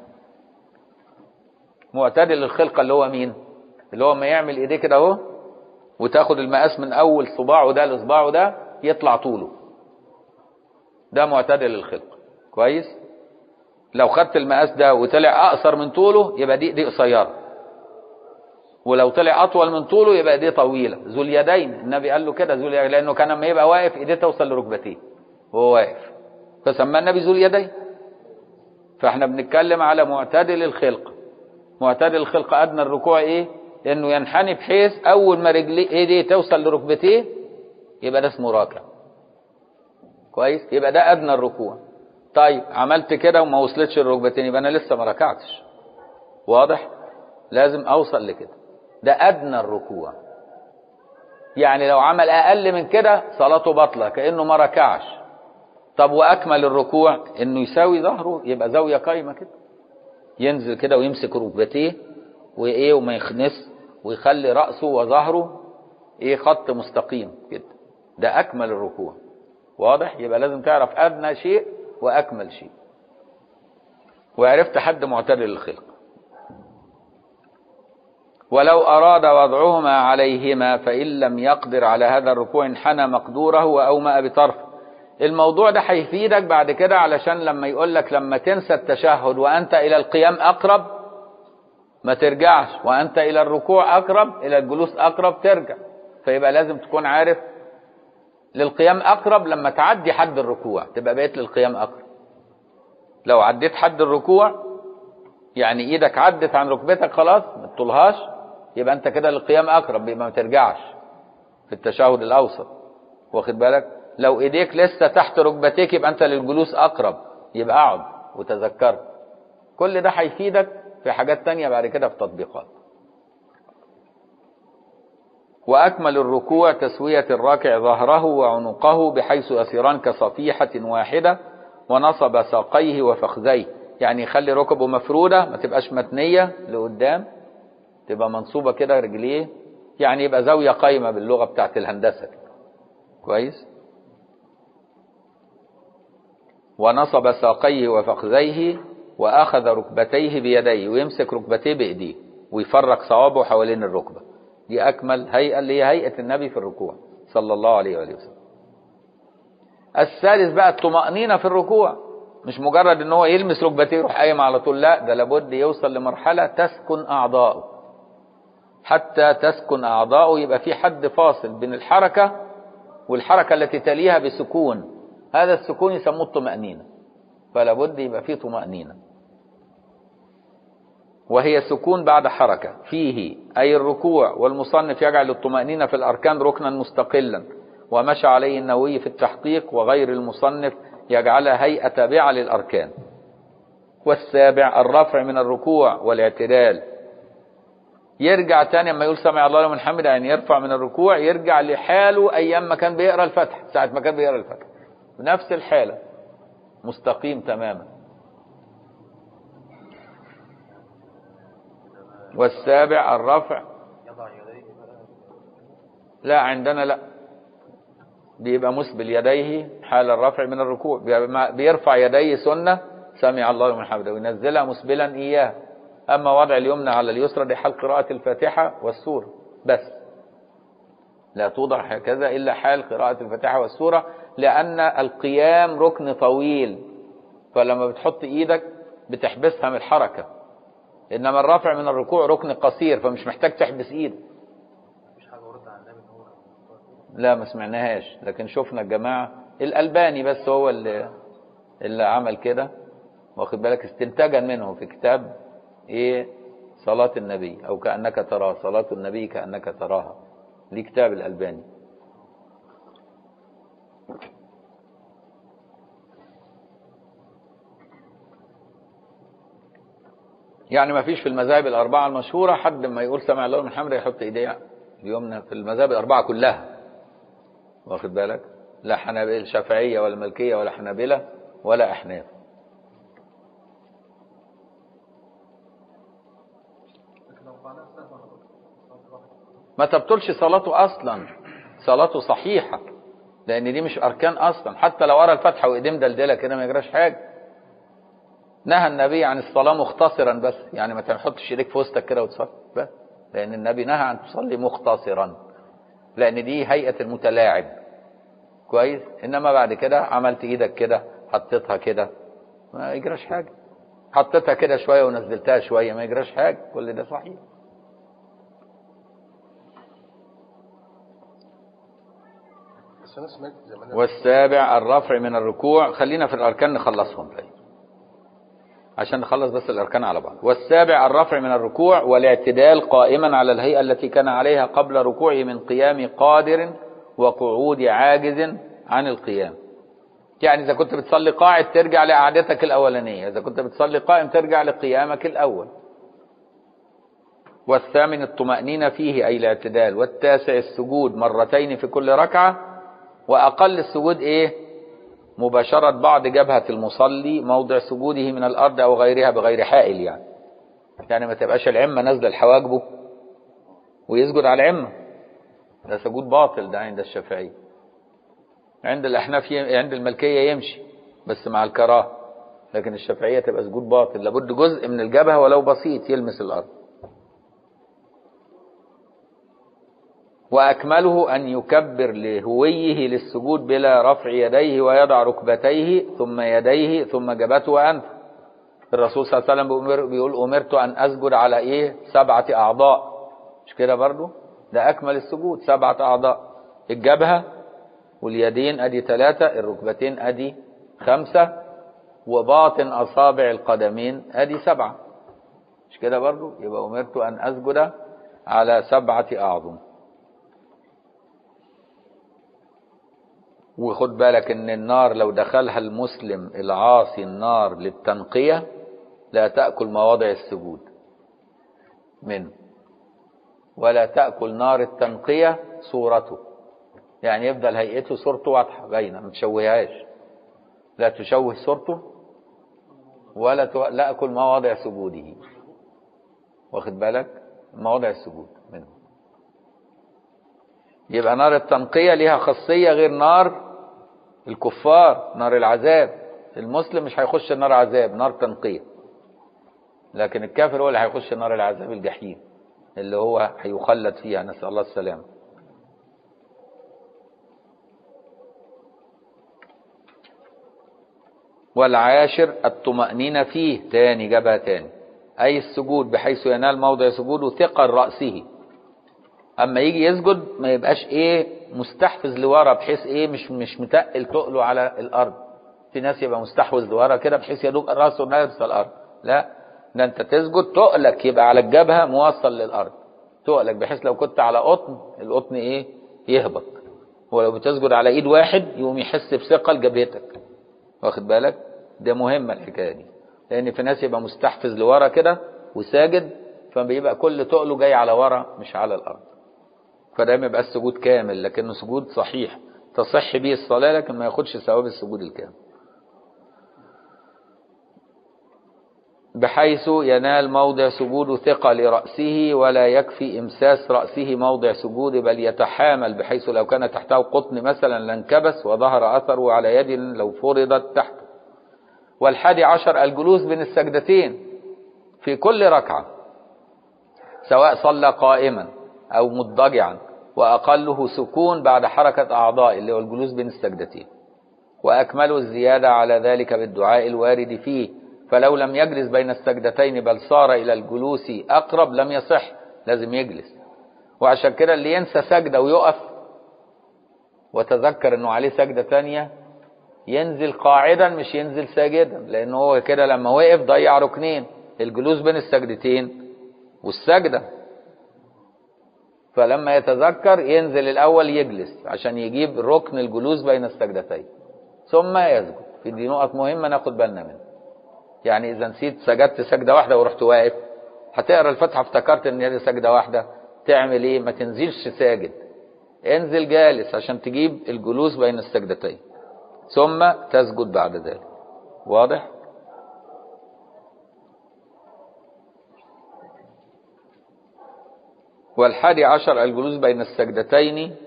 معتدل الخلقة اللي هو مين اللي هو ما يعمل إيديه كده أهو وتاخد المقاس من اول صباعه ده لصباعه ده يطلع طوله ده معتدل الخلق كويس لو خدت المقاس ده وطلع اقصر من طوله يبقى دي دي قصيره ولو طلع اطول من طوله يبقى ايديه طويله ذو اليدين النبي قال له كده ذو اليدين لانه كان لما يبقى واقف ايديه توصل لركبتيه وهو واقف فسماه النبي ذو اليدين فاحنا بنتكلم على معتدل الخلق معتدل الخلق ادنى الركوع ايه انه ينحني بحيث اول ما رجليه ايديه توصل لركبتيه يبقى ده اسمه راكع كويس يبقى ده ادنى الركوع طيب عملت كده وما وصلتش الركبتين يبقى انا لسه ما ركعتش واضح لازم اوصل لكده ده ادنى الركوع يعني لو عمل اقل من كده صلاته باطله كانه ما ركعش طب واكمل الركوع انه يساوي ظهره يبقى زاويه قايمه كده ينزل كده ويمسك ركبتيه وايه وما يخنس ويخلي راسه وظهره ايه خط مستقيم كده ده اكمل الركوع واضح يبقى لازم تعرف ادنى شيء واكمل شيء وعرفت حد معتدل الخلق ولو أراد وضعهما عليهما فإن لم يقدر على هذا الركوع انحنى مقدوره وأومأ بطرفه الموضوع ده هيفيدك بعد كده علشان لما يقول لك لما تنسى التشهد وأنت إلى القيام أقرب ما ترجعش وأنت إلى الركوع أقرب إلى الجلوس أقرب ترجع فيبقى لازم تكون عارف للقيام أقرب لما تعدي حد الركوع تبقى بقيت للقيام أقرب لو عديت حد الركوع يعني ايدك عدت عن ركبتك خلاص ما تطولهاش يبقى انت كده للقيام اقرب يبقى ما ترجعش في التشهد الاوسط واخد بالك لو ايديك لسه تحت ركبتيك يبقى انت للجلوس اقرب يبقى اقعد وتذكر كل ده هيفيدك في حاجات تانية بعد كده في تطبيقات وأكمل الركوع تسوية الراكع ظهره وعنقه بحيث يصيران كصفيحة واحدة ونصب ساقيه وفخذيه يعني يخلي ركبه مفرودة ما تبقاش متنية لقدام تبقى منصوبة كده رجليه يعني يبقى زاوية قايمة باللغة بتاعت الهندسة كده. كويس ونصب ساقيه وفخذيه وأخذ ركبتيه بيديه ويمسك ركبتيه بإيديه ويفرق صوابه حوالين الركبة دي أكمل هيئة اللي هي هيئة النبي في الركوع صلى الله عليه وآله وسلم الثالث بقى الطمأنينة في الركوع مش مجرد ان هو يلمس ركبتيه يروح قايم على طول لا ده لابد يوصل لمرحلة تسكن أعضاؤه حتى تسكن أعضاؤه يبقى في حد فاصل بين الحركة والحركة التي تليها بسكون هذا السكون يسموه الطمأنينة فلا بد يبقى فيه طمأنينة وهي سكون بعد حركة فيه أي الركوع والمصنف يجعل الطمأنينة في الأركان ركنا مستقلا ومشى عليه النووي في التحقيق وغير المصنف يجعلها هيئة تابعة للأركان والسابع الرفع من الركوع والاعتدال يرجع تاني لما يقول سمع الله لمن حمده يعني يرفع من الركوع يرجع لحاله أيام ما كان بيقرأ الفتح ساعة ما كان بيقرأ الفتح بنفس الحالة مستقيم تماما والسابع الرفع يضع يديه بقى لا عندنا لا بيبقى مسبل يديه حال الرفع من الركوع بيبقى- بيرفع يديه سنة سمع الله لمن حمده وينزلها مسبلا إياه أما وضع اليمنى على اليسرى دي حال قراءة الفاتحة والسورة بس لا توضع هكذا إلا حال قراءة الفاتحة والسورة لأن القيام ركن طويل فلما بتحط إيدك بتحبسها من الحركة إنما الرفع من الركوع ركن قصير فمش محتاج تحبس إيدك مفيش حاجة ورد عن النبي ان هو لا ما سمعناهاش لكن شفنا الجماعة الألباني بس هو اللي اللي عمل كده واخد بالك استنتاجا منه في كتاب ايه صلاة النبي او كأنك تراه صلاة النبي كأنك تراها ليه كتاب الألباني يعني ما فيش في المذاهب الأربعة المشهورة حد ما يقول سمع الله من حمده يحط ايديه اليمنى في المذاهب الأربعة كلها واخد بالك لا حنابلة شافعية ولا ملكية ولا حنابلة ولا أحناف لكن لو فعلها سهل ما تبطلش صلاته أصلا صلاته صحيحة لأن دي مش أركان أصلا حتى لو قرا الفاتحة وإيديه مدلدلة كده ما يجراش حاجة نهى النبي عن الصلاة مختصرا بس يعني ما تحطش ايديك في وسطك كده وتصلي بس لأن النبي نهى عن تصلي مختصرا لأن دي هيئة المتلاعب كويس إنما بعد كده عملت إيدك كده حطيتها كده ما يجراش حاجة حطيتها كده شويه ونزلتها شويه ما يجراش حاجه كل ده صحيح بس انا سمعت زمان والسابع الرفع من الركوع خلينا في الاركان نخلصهم طيب عشان نخلص بس الاركان على بعض والسابع الرفع من الركوع والاعتدال قائما على الهيئه التي كان عليها قبل ركوعه من قيام قادر وقعود عاجز عن القيام يعني اذا كنت بتصلي قاعد ترجع لقعدتك الاولانيه اذا كنت بتصلي قائم ترجع لقيامك الاول والثامن الطمأنينة فيه أي الاعتدال والتاسع السجود مرتين في كل ركعة وأقل السجود إيه مباشرة بعض جبهة المصلي موضع سجوده من الأرض أو غيرها بغير حائل يعني يعني ما تبقاش العمة نازلة لحواجبه ويسجد على العمة ده سجود باطل ده عند الشافعية عند الأحناف ي- عند الملكية يمشي بس مع الكراهة لكن الشافعية تبقى سجود باطل لابد جزء من الجبهة ولو بسيط يلمس الأرض وأكمله أن يكبر لهويه للسجود بلا رفع يديه ويضع ركبتيه ثم يديه ثم جبهته وأنفه الرسول صلى الله عليه وسلم بيقول- بيقول أمرت أن أسجد على إيه سبعة أعضاء مش كده برضو ده أكمل السجود سبعة أعضاء الجبهة واليدين أدي ثلاثة الركبتين أدي خمسة وباطن أصابع القدمين أدي سبعة مش كده برضو يبقى أمرت أن أسجد على سبعة أعظم وخد بالك ان النار لو دخلها المسلم العاصي النار للتنقية لا تأكل مواضع السجود منه ولا تأكل نار التنقية صورته يعني يفضل هيئته صورته واضحة باينة ما تشوههاش لا تشوه صورته ولا تو... لا أكل مواضع سجوده واخد بالك مواضع السجود منه يبقى نار التنقية ليها خاصية غير نار الكفار نار العذاب المسلم مش هيخش نار عذاب نار تنقية لكن الكافر هو اللي هيخش نار العذاب الجحيم اللي هو هيخلد فيها نسأل الله السلامة والعاشر الطمأنينة فيه تاني جابها تاني أي السجود بحيث ينال موضع سجوده ثقل رأسه اما يجي يسجد ما يبقاش ايه مستحفز لورا بحيث ايه مش مش متقل تقله على الارض في ناس يبقى مستحوذ لورا كده بحيث يا دوب راسه نابس على الارض لا ده انت تسجد تقلك يبقى على الجبهه موصل للارض تقلك بحيث لو كنت على قطن القطن ايه يهبط ولو بتسجد على ايد واحد يقوم يحس بثقل جبهتك واخد بالك ده مهمه الحكايه دي لان في ناس يبقى مستحفز لورا كده وساجد فبيبقى كل تقله جاي على ورا مش على الارض فده ما يبقاش سجود كامل لكنه سجود صحيح تصح به الصلاة لكن ما ياخدش ثواب السجود الكامل بحيث ينال موضع سجود ثقل رأسه ولا يكفي إمساس رأسه موضع سجود بل يتحامل بحيث لو كان تحته قطن مثلا لانكبس وظهر أثره على يد لو فرضت تحته والحادي عشر الجلوس بين السجدتين في كل ركعة سواء صلى قائما أو مضطجعا وأقله سكون بعد حركة أعضاء اللي هو الجلوس بين السجدتين وأكمله الزيادة على ذلك بالدعاء الوارد فيه فلو لم يجلس بين السجدتين بل صار إلى الجلوس أقرب لم يصح لازم يجلس وعشان كده اللي ينسى سجدة ويقف وتذكر انه عليه سجدة تانية ينزل قاعدا مش ينزل ساجدا لانه هو كده لما وقف ضيع ركنين الجلوس بين السجدتين والسجدة فلما يتذكر ينزل الأول يجلس عشان يجيب ركن الجلوس بين السجدتين ثم يسجد في دي نقط مهمة ناخد بالنا منها يعني إذا نسيت سجدت سجدة واحدة ورحت واقف هتقرا الفاتحة افتكرت إن هي سجدة واحدة تعمل إيه؟ ما تنزلش ساجد انزل جالس عشان تجيب الجلوس بين السجدتين ثم تسجد بعد ذلك واضح؟ والحادي عشر الجلوس بين السجدتين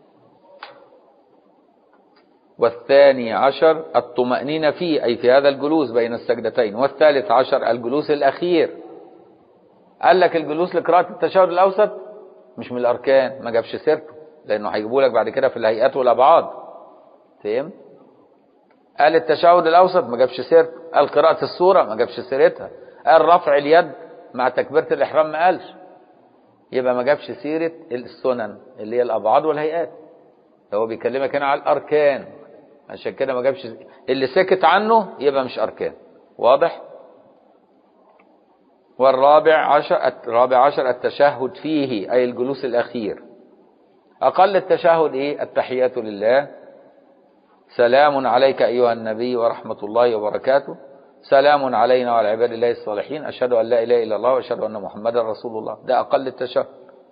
والثاني عشر الطمأنينة فيه أي في هذا الجلوس بين السجدتين والثالث عشر الجلوس الأخير قال لك الجلوس لقراءة التشهد الأوسط مش من الأركان ما جابش سيرته لأنه هيجيبوا لك بعد كده في الهيئات والأبعاد فهم؟ قال التشهد الأوسط ما جابش سيرته قال قراءة السورة ما جابش سيرتها قال رفع اليد مع تكبيرة الإحرام ما قالش يبقى ما جابش سيرة السنن اللي هي الأبعاد والهيئات هو بيكلمك هنا على الأركان عشان كده ما جابش اللي سكت عنه يبقى مش أركان واضح والرابع عشر الرابع عشر التشهد فيه أي الجلوس الأخير أقل التشهد إيه التحيات لله سلام عليك أيها النبي ورحمة الله وبركاته سلام علينا وعلى عباد الله الصالحين أشهد أن لا إله إلا الله وأشهد أن محمدا رسول الله ده أقل التشهد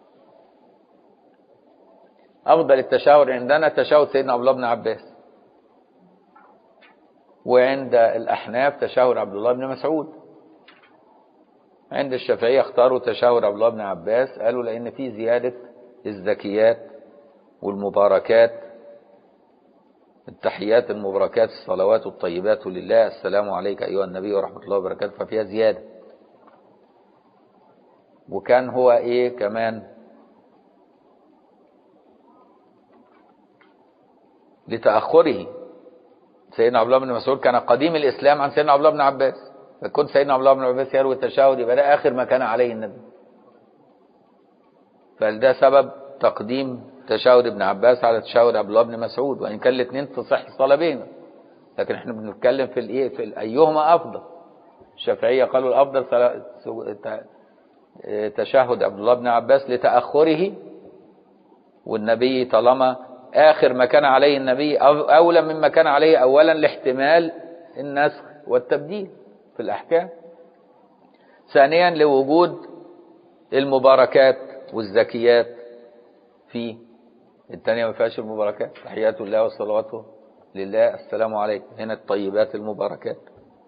أفضل التشهد عندنا تشهد سيدنا عبد الله بن عباس وعند الأحناف تشهد عبد الله بن مسعود عند الشافعية اختاروا تشهد عبد الله بن عباس قالوا لأن في زيادة الزكيات والمباركات التحيات المباركات الصلوات الطيبات لله السلام عليك أيها النبي ورحمة الله وبركاته ففيها زيادة وكان هو إيه كمان لتأخره سيدنا عبد الله بن مسعود كان قديم الإسلام عن سيدنا عبد الله بن عباس فكنت سيدنا عبد الله بن عباس يروي التشهد يبقى ده آخر ما كان عليه النبي فده سبب تقديم تشهد ابن عباس على تشهد عبد الله بن مسعود وان كان الاثنين تصح الصلاه بينهم لكن احنا بنتكلم في الايه في ال- ايهما افضل الشافعيه قالوا الافضل صلاة- سو- ت- تشهد عبد الله بن عباس لتاخره والنبي طالما اخر ما كان عليه النبي أو- اولى مما كان عليه اولا لاحتمال النسخ والتبديل في الاحكام ثانيا لوجود المباركات والزكيات فيه الثانية ما فيهاش المباركات تحيات الله وصلواته لله السلام عليكم هنا الطيبات المباركات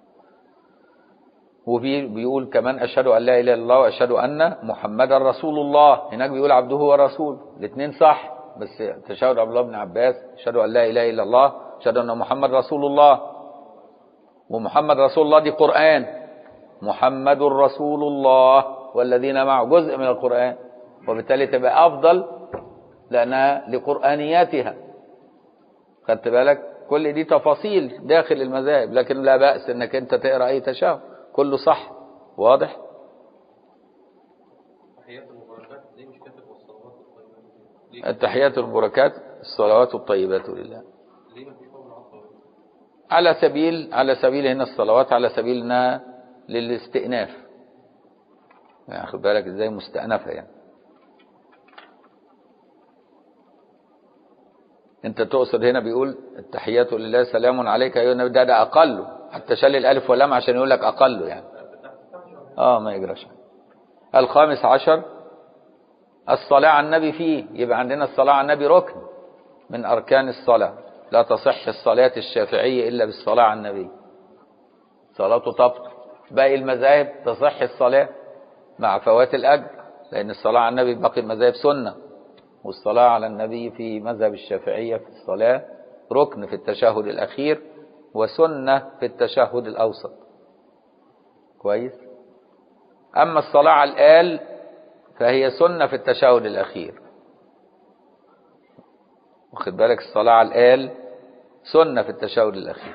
وفي بيقول كمان أشهد أن لا إله إلا الله وأشهد أن محمدا رسول الله هناك بيقول عبده ورسوله الاثنين صح بس تشهد عبد الله بن عباس أشهد أن لا إله إلا الله أشهد أن محمد رسول الله ومحمد رسول الله دي قرآن محمد رسول الله والذين معه جزء من القرآن وبالتالي تبقى أفضل لأنها لقرآنياتها خدت بالك كل دي تفاصيل داخل المذاهب لكن لا بأس انك انت تقرأ اي تشهد كله صح واضح تحيات المباركات ليه مش كاتب والصلوات الطيبات ليه التحيات البركات الصلوات الطيبات لله ليه ما فيش قول عطف على سبيل على سبيل هنا الصلوات على سبيل انها للاستئناف يعني خد بالك ازاي مستأنفة يعني انت تقصد هنا بيقول التحيات لله سلام عليك ايها النبي ده ده اقله حتى شال الالف واللام عشان يقول لك اقله يعني اه ما يجراش الخامس عشر الصلاة على النبي فيه يبقى عندنا الصلاة على النبي ركن من أركان الصلاة لا تصح الصلاة الشافعية إلا بالصلاة على النبي صلاته تبطل باقي المذاهب تصح الصلاة مع فوات الأجر لأن الصلاة على النبي باقي المذاهب سنة والصلاة على النبي في مذهب الشافعية في الصلاة ركن في التشهد الأخير وسنة في التشهد الأوسط كويس أما الصلاة على الآل فهي سنة في التشهد الأخير واخد بالك الصلاة على الآل سنة في التشهد الأخير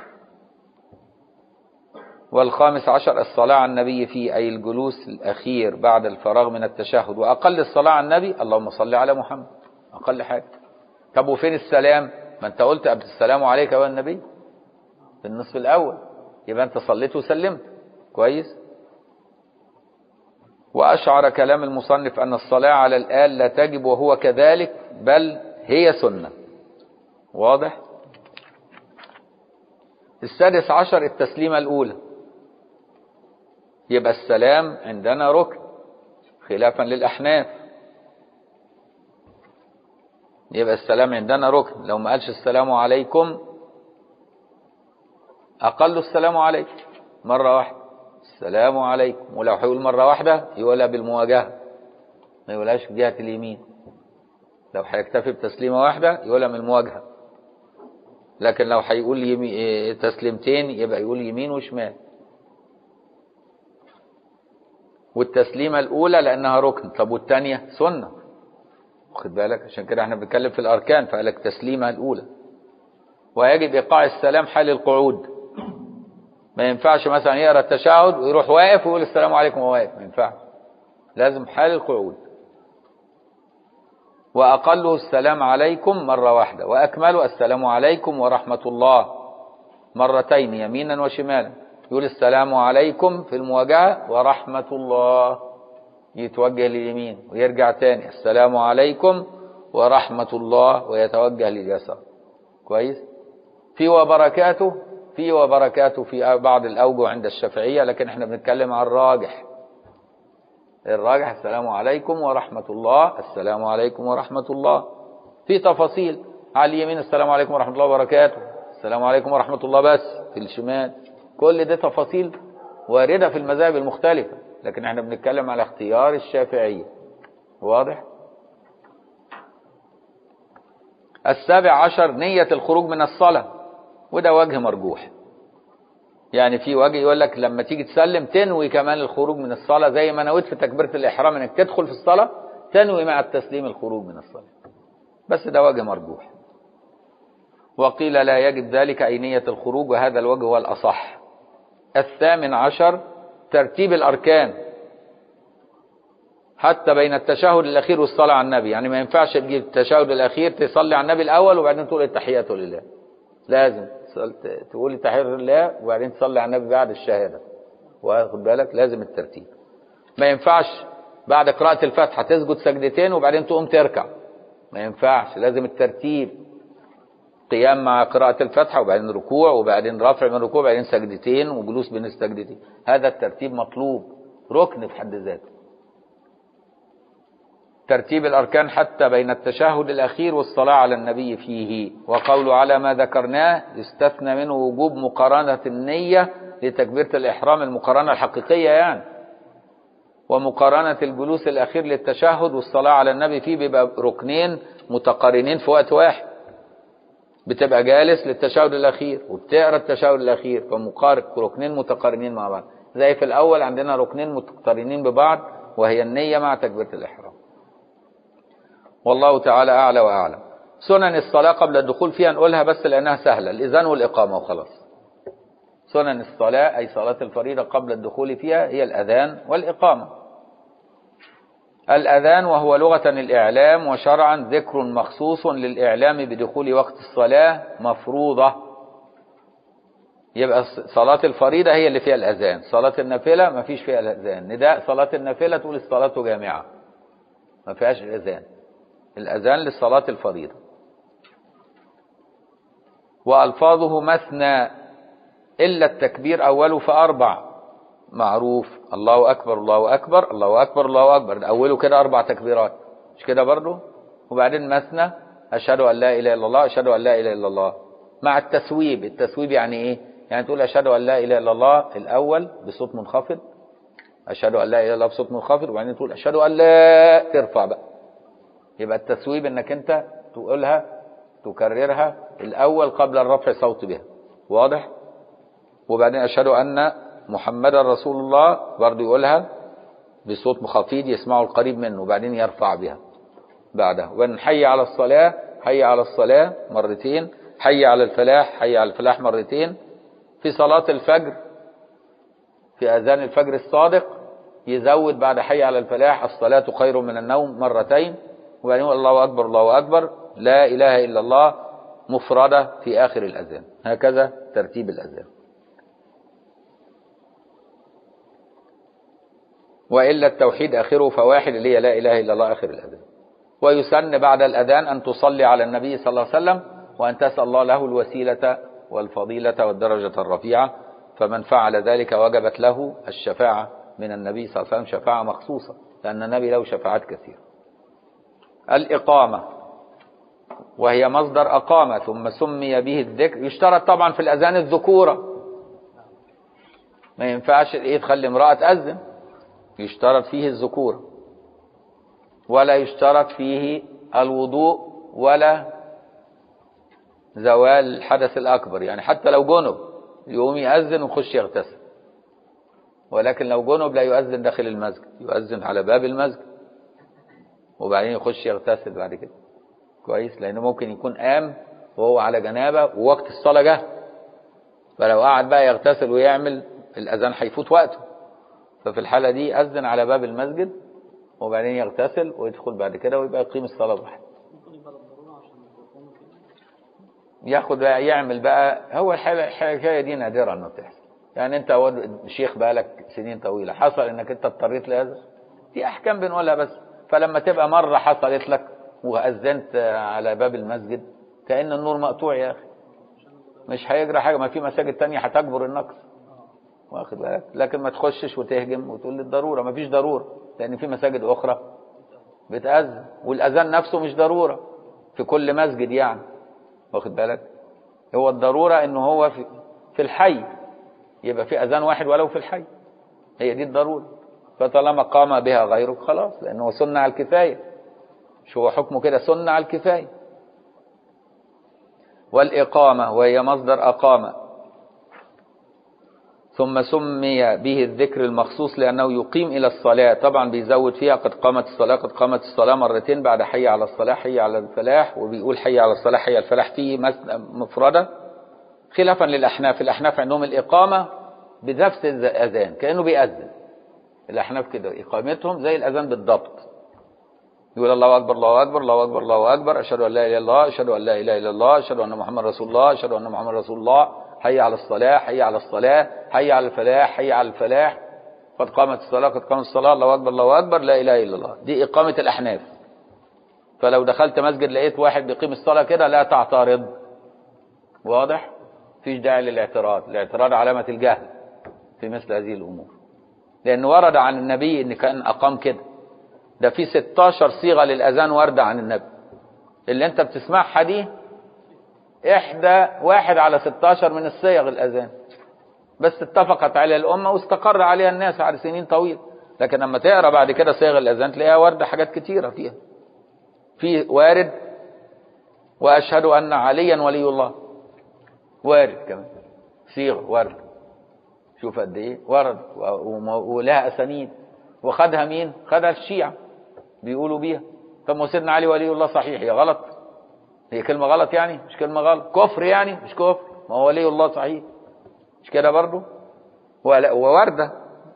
والخامس عشر الصلاة على النبي فيه أي الجلوس الأخير بعد الفراغ من التشهد وأقل الصلاة على النبي اللهم صل على محمد أقل حاجة طب وفين السلام ما أنت قلت قبل السلام عليك يا النبي في النصف الأول يبقى أنت صليت وسلمت كويس وأشعر كلام المصنف أن الصلاة على الآل لا تجب وهو كذلك بل هي سنة واضح السادس عشر التسليمة الأولى يبقى السلام عندنا ركن خلافا للأحناف يبقى السلام عندنا ركن لو ما قالش السلام عليكم أقل السلام عليكم مرة واحدة السلام عليكم ولو هيقول مرة واحدة يقولها بالمواجهة ما يقولهاش في جهة اليمين لو هيكتفي بتسليمة واحدة يقولها من المواجهة لكن لو هيقول يمي... إيه، تسليمتين يبقى يقول يمين وشمال والتسليمة الأولى لأنها ركن طب والتانية سنة واخد بالك عشان كده احنا بنتكلم في الأركان فقال لك تسليمة الأولى ويجب إيقاع السلام حال القعود ما ينفعش مثلا يقرأ التشهد ويروح واقف ويقول السلام عليكم وهو واقف ما ينفعش لازم حال القعود وأقله السلام عليكم مرة واحدة وأكمله السلام عليكم ورحمة الله مرتين يمينا وشمالا يقول السلام عليكم في المواجهة ورحمة الله يتوجه لليمين ويرجع تاني السلام عليكم ورحمة الله ويتوجه لليسار كويس في وبركاته في وبركاته في بعض الأوجه عند الشافعية لكن احنا بنتكلم عن الراجح الراجح السلام عليكم ورحمة الله السلام عليكم ورحمة الله في تفاصيل على اليمين السلام عليكم ورحمة الله وبركاته السلام عليكم ورحمة الله بس في الشمال كل دي تفاصيل واردة في المذاهب المختلفة لكن احنا بنتكلم على اختيار الشافعية واضح السابع عشر نية الخروج من الصلاة وده وجه مرجوح يعني في وجه يقول لك لما تيجي تسلم تنوي كمان الخروج من الصلاة زي ما نويت في تكبيرة الإحرام انك تدخل في الصلاة تنوي مع التسليم الخروج من الصلاة بس ده وجه مرجوح وقيل لا يجب ذلك أي نية الخروج وهذا الوجه هو الأصح الثامن عشر ترتيب الأركان حتى بين التشهد الأخير والصلاة على النبي يعني ما ينفعش تجيب التشهد الأخير تصلي على النبي الأول وبعدين تقول التحيات لله لازم تقول التحيات لله وبعدين تصلي على النبي بعد الشهادة واخد بالك لازم الترتيب ما ينفعش بعد قراءة الفاتحة تسجد سجدتين وبعدين تقوم تركع ما ينفعش لازم الترتيب قيام مع قراءة الفاتحة وبعدين ركوع وبعدين رفع من الركوع وبعدين سجدتين وجلوس بين السجدتين هذا الترتيب مطلوب ركن في حد ذاته ترتيب الأركان حتى بين التشهد الأخير والصلاة على النبي فيه وقوله على ما ذكرناه يستثنى منه وجوب مقارنة النية لتكبيرة الإحرام المقارنة الحقيقية يعني ومقارنة الجلوس الأخير للتشهد والصلاة على النبي فيه بيبقى ركنين متقارنين في وقت واحد بتبقى جالس للتشهد الأخير وبتقرا التشهد الأخير فمقارن ركنين متقارنين مع بعض زي في الأول عندنا ركنين متقارنين ببعض وهي النية مع تكبيرة الإحرام والله تعالى أعلى وأعلم سنن الصلاة قبل الدخول فيها نقولها بس لأنها سهلة الإذان والإقامة وخلاص سنن الصلاة أي صلاة الفريضة قبل الدخول فيها هي الأذان والإقامة الأذان وهو لغة الإعلام وشرعا ذكر مخصوص للإعلام بدخول وقت الصلاة مفروضة يبقى صلاة الفريضة هي اللي فيها الأذان صلاة النافلة ما فيش فيها الأذان نداء صلاة النافلة تقول الصلاة جامعة ما فيهاش الأذان الأذان للصلاة الفريضة وألفاظه مثنى إلا التكبير أوله فأربع معروف الله أكبر الله أكبر الله أكبر الله أكبر أوله كده أربع تكبيرات مش كده برضو وبعدين مثنى أشهد أن لا إله إلا الله أشهد أن لا إله إلا الله مع التسويب التسويب يعني إيه يعني تقول أشهد أن لا إله إلا الله الأول بصوت منخفض أشهد أن لا إله إلا الله بصوت منخفض وبعدين تقول أشهد أن لا ترفع بقى يبقى التسويب انك انت تقولها تكررها الاول قبل الرفع صوت بها واضح وبعدين اشهد ان محمدا رسول الله برضه يقولها بصوت مخفض يسمعه القريب منه وبعدين يرفع بها بعدها وبعدين حي على الصلاة حي على الصلاة مرتين حي على الفلاح حي على الفلاح مرتين في صلاة الفجر في أذان الفجر الصادق يزود بعد حي على الفلاح الصلاة خير من النوم مرتين وبعدين الله أكبر الله أكبر لا إله إلا الله مفردة في آخر الأذان هكذا ترتيب الأذان وإلا التوحيد آخره فواحد اللي هي لا إله إلا الله آخر الأذان ويسن بعد الأذان أن تصلي على النبي صلى الله عليه وسلم وأن تسأل الله له الوسيلة والفضيلة والدرجة الرفيعة فمن فعل ذلك وجبت له الشفاعة من النبي صلى الله عليه وسلم شفاعة مخصوصة لأن النبي له شفاعات كثيرة الإقامة وهي مصدر أقامة ثم سمي به الذكر يشترط طبعا في الأذان الذكورة ما ينفعش إيه تخلي امرأة تأذن يشترط فيه الذكورة ولا يشترط فيه الوضوء ولا زوال الحدث الأكبر يعني حتى لو جنب يقوم يأذن ويخش يغتسل ولكن لو جنب لا يؤذن داخل المسجد يؤذن على باب المسجد وبعدين يخش يغتسل بعد كده كويس لأنه ممكن يكون قام وهو على جنابه ووقت الصلاه جه فلو قعد بقى يغتسل ويعمل الاذان هيفوت وقته ففي الحاله دي اذن على باب المسجد وبعدين يغتسل ويدخل بعد كده ويبقى يقيم الصلاه لوحده ممكن يبقى للضرورة عشان يكون كده ياخد بقى يعمل بقى هو الحاجة الحكايه دي نادره انه تحصل يعني انت ود- شيخ بقالك سنين طويله حصل انك انت اضطريت لهذا دي احكام بنقولها بس فلما تبقى مره حصلت لك واذنت على باب المسجد كان النور مقطوع يا اخي مش هيجرى حاجه ما في مساجد تانية هتجبر النقص واخد بالك لكن ما تخشش وتهجم وتقول للضروره ما فيش ضروره لان في مساجد اخرى بتأذن والاذان نفسه مش ضروره في كل مسجد يعني واخد بالك هو الضروره انه هو في في الحي يبقى في اذان واحد ولو في الحي هي دي الضروره فطالما قام بها غيرك خلاص لانه سنه على الكفايه مش هو حكمه كده سنه على الكفايه والإقامة وهي مصدر أقام ثم سمي به الذكر المخصوص لأنه يقيم إلى الصلاة طبعا بيزود فيها قد قامت الصلاة قد قامت الصلاة مرتين بعد حي على الصلاة حي على الفلاح وبيقول حي على الصلاة حي على الفلاح فيه مس- مفردة خلافا للأحناف الأحناف عندهم الإقامة بنفس الأذان كأنه بيأذن الأحناف كده إقامتهم زي الأذان بالضبط يقول الله اكبر الله اكبر الله اكبر الله اكبر اشهد ان لا اله الا الله اشهد ان لا اله الا الله اشهد ان محمد رسول الله اشهد ان محمد رسول الله حي على الصلاه حي على الصلاه حي على الفلاح حي على الفلاح قد قامت الصلاه قد قامت الصلاه الله اكبر الله اكبر لا اله الا الله دي اقامه الاحناف فلو دخلت مسجد لقيت واحد بيقيم الصلاه كده لا تعترض واضح فيش داعي للاعتراض الاعتراض علامه الجهل في مثل هذه الامور لان ورد عن النبي ان كان اقام كده ده في 16 صيغة للأذان واردة عن النبي اللي انت بتسمعها دي احدى واحد على 16 من الصيغ الأذان بس اتفقت عليها الأمة واستقر عليها الناس على سنين طويلة لكن لما تقرا بعد كده صيغ الأذان تلاقيها واردة حاجات كتيرة فيها في وارد وأشهد أن عليا ولي الله وارد كمان صيغة وارد شوف قد ايه ورد و- و- ولها أسانيد وخدها مين؟ خدها الشيعة بيقولوا بيها طب ما سيدنا علي ولي الله صحيح هي غلط هي كلمة غلط يعني مش كلمة غلط كفر يعني مش كفر ما هو ولي الله صحيح مش كده برضو ولا- ووردة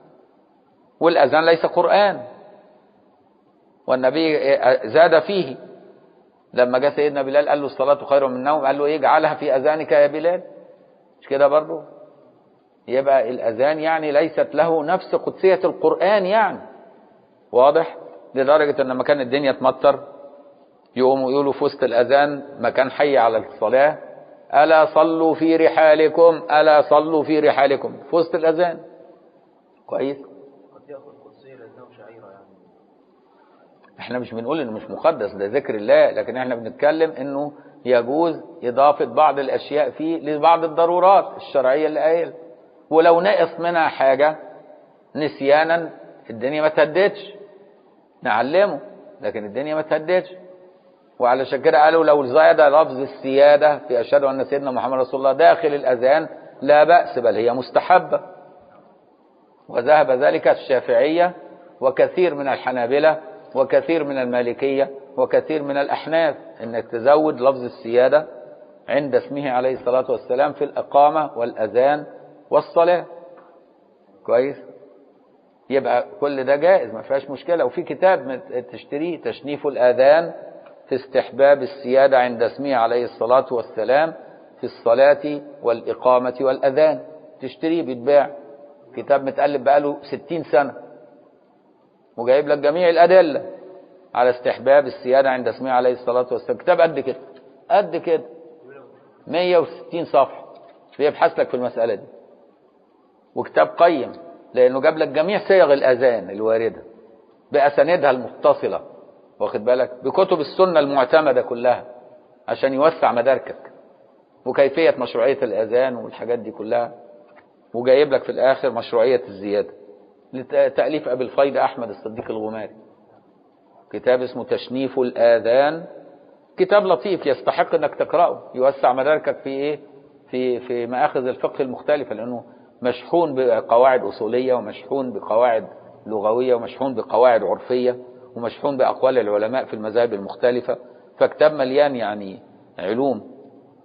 والأذان ليس قرآن والنبي زاد فيه لما جاء سيدنا بلال قال له الصلاة خير من النوم قال له ايه اجعلها في أذانك يا بلال مش كده برضو يبقى الأذان يعني ليست له نفس قدسية القرآن يعني واضح لدرجة ان لما كان الدنيا تمطر يقوموا يقولوا في وسط الأذان مكان حي على الصلاة ألا صلوا في رحالكم ألا صلوا في رحالكم في وسط الأذان كويس قد ياخذ قدسيه لانه شعيره يعني احنا مش بنقول انه مش مقدس ده ذكر الله لكن احنا بنتكلم انه يجوز اضافه بعض الاشياء فيه لبعض الضرورات الشرعيه اللي قايل ولو نقص منها حاجه نسيانا الدنيا ما تهدتش نعلمه لكن الدنيا ما تهدتش وعلشان كده قالوا لو زاد لفظ السياده في اشهد ان سيدنا محمد رسول الله داخل الاذان لا باس بل هي مستحبه وذهب ذلك الشافعية وكثير من الحنابلة وكثير من المالكية وكثير من الأحناف أنك تزود لفظ السيادة عند اسمه عليه الصلاة والسلام في الإقامة والأذان والصلاة كويس يبقى كل ده جائز ما فيهاش مشكلة وفي كتاب مت- تشتريه تشنيف الآذان في استحباب السيادة عند اسمه عليه الصلاة والسلام في الصلاة والإقامة والأذان تشتريه بيتباع كتاب متألف بقاله ستين سنة وجايب لك جميع الأدلة على استحباب السيادة عند اسمه عليه الصلاة والسلام كتاب قد كده قد كده 160 صفحة بيبحث لك في المسألة دي وكتاب قيم لأنه جاب لك جميع صيغ الأذان الواردة بأساندها المتصلة واخد بالك بكتب السنة المعتمدة كلها عشان يوسع مداركك وكيفية مشروعية الأذان والحاجات دي كلها وجايب لك في الآخر مشروعية الزيادة لتأليف أبي الفيض أحمد الصديق الغماري كتاب اسمه تشنيف الآذان كتاب لطيف يستحق انك تقرأه يوسع مداركك في ايه في في مآخذ الفقه المختلفة لأنه مشحون بقواعد أصولية ومشحون بقواعد لغوية ومشحون بقواعد عرفية ومشحون بأقوال العلماء في المذاهب المختلفة فكتاب مليان يعني علوم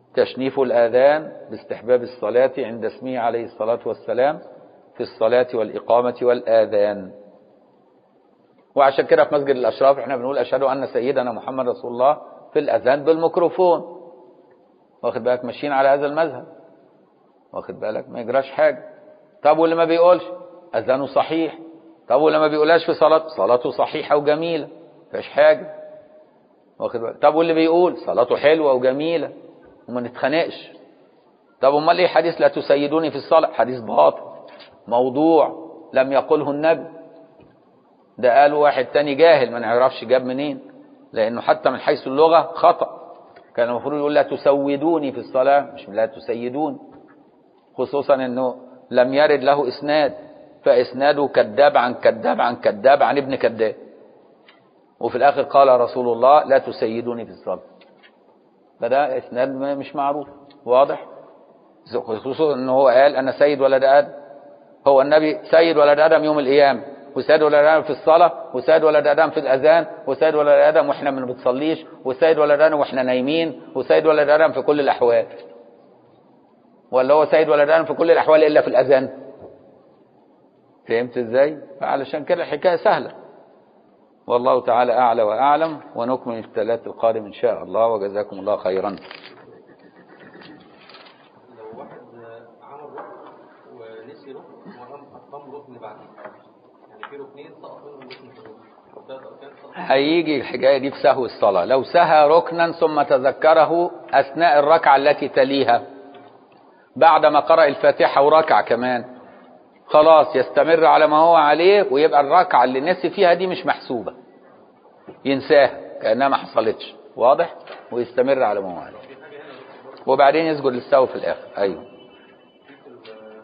تشنيف الآذان باستحباب الصلاة عند اسمه عليه الصلاة والسلام في الصلاة والإقامة والآذان وعشان كده في مسجد الأشراف احنا بنقول أشهد أن سيدنا محمد رسول الله في الأذان بالميكروفون واخد بالك ماشيين على هذا المذهب واخد بالك ما يجراش حاجة طب واللي ما بيقولش أذانه صحيح طب واللي ما بيقولهاش في صلاة صلاته صحيحة وجميلة مفيش حاجة واخد بالك طب واللي بيقول صلاته حلوة وجميلة وما نتخانقش طب امال ايه حديث لا تسيدوني في الصلاة حديث باطل موضوع لم يقله النبي ده قال واحد تاني جاهل ما نعرفش جاب منين لانه حتى من حيث اللغة خطأ كان المفروض يقول لا تسودوني في الصلاة مش لا تسيدون خصوصا انه لم يرد له اسناد فاسناده كذاب عن كذاب عن كذاب عن ابن كذاب وفي الاخر قال رسول الله لا تسيدوني في الصلاة فده اسناد مش معروف واضح خصوصا ان هو قال انا سيد ولد ادم هو النبي سيد ولد ادم يوم القيامه وسيد ولد ادم في الصلاه وسيد ولد ادم في الاذان وسيد ولد ادم واحنا ما بنصليش وسيد ولد ادم واحنا نايمين وسيد ولد ادم في كل الاحوال ولا هو سيد ولد ادم في كل الاحوال الا في الاذان فهمت ازاي فعلشان كده الحكايه سهله والله تعالى اعلى واعلم ونكمل الثلاث القادم ان شاء الله وجزاكم الله خيرا لو واحد عمل ركن ونسي ركن وقام أقام ركن بعديه يعني في ركنين سقط منهم ركن في الركن أو ثلاث أركان سقط هيجي الحكايه دي في سهو الصلاه لو سهى ركنا ثم تذكره اثناء الركعه التي تليها بعدما قرأ الفاتحه وركع كمان خلاص يستمر على ما هو عليه ويبقى الركعه اللي نسي فيها دي مش محسوبه ينساها كانها ما حصلتش واضح ويستمر على ما هو عليه وبعدين يسجد للسهو في الاخر ايوه في ال-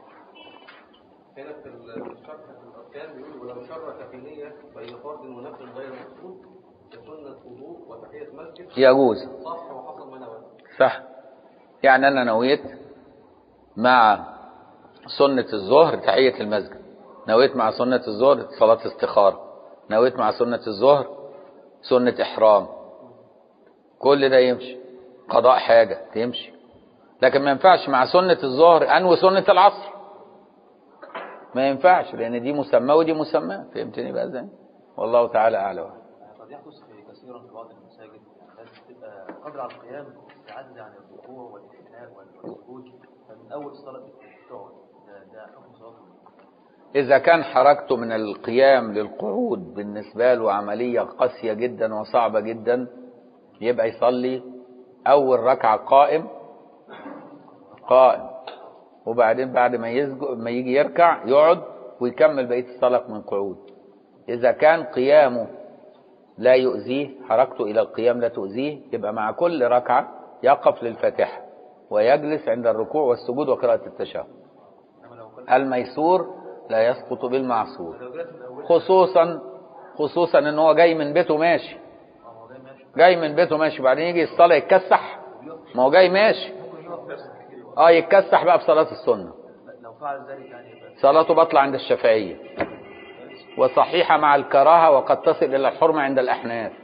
هنا في ال- الشرح في الأركان بيقول ولو شرك في نية بين فرض ونفل غير مقصود كسنة وضوء وتحية مسجد يجوز صح وحصل ما نوى صح يعني انا نويت مع سنة الظهر تحية المسجد نويت مع سنة الظهر صلاة استخارة نويت مع سنة الظهر سنة إحرام كل ده يمشي قضاء حاجة تمشي لكن ما ينفعش مع سنة الظهر أنوي سنة العصر ما ينفعش لأن دي مسمى ودي مسمى فهمتني بقى ازاي والله تعالى أعلى وأعلم. قد يحدث في كثيرا في بعض المساجد يعني الناس بتبقى قادرة على القيام تعجز عن الركوع والانحناء والسجود فمن أول الصلاة بتقعد ده ده حكم صلاته إذا كان حركته من القيام للقعود بالنسبة له عملية قاسية جدا وصعبة جدا يبقى يصلي أول ركعة قائم قائم وبعدين بعد ما يسجد ما يجي يركع يقعد ويكمل بقية الصلاة من قعود إذا كان قيامه لا يؤذيه حركته إلى القيام لا تؤذيه يبقى مع كل ركعة يقف للفاتحة ويجلس عند الركوع والسجود وقراءة التشهد إنما لو كان الميسور لا يسقط بالمعصور لو جت من أول خصوصا خصوصا ان هو جاي من بيته ماشي اه هو جاي ماشي جاي من بيته ماشي وبعدين يجي الصلاه يتكسح ما هو جاي ماشي ممكن يقف نفس كتير اه يتكسح بقى في صلاه السنه لو فعل ذلك يعني يبقى صلاته بطلع عند الشافعيه وصحيحه مع الكراهه وقد تصل الى الحرمه عند الاحناف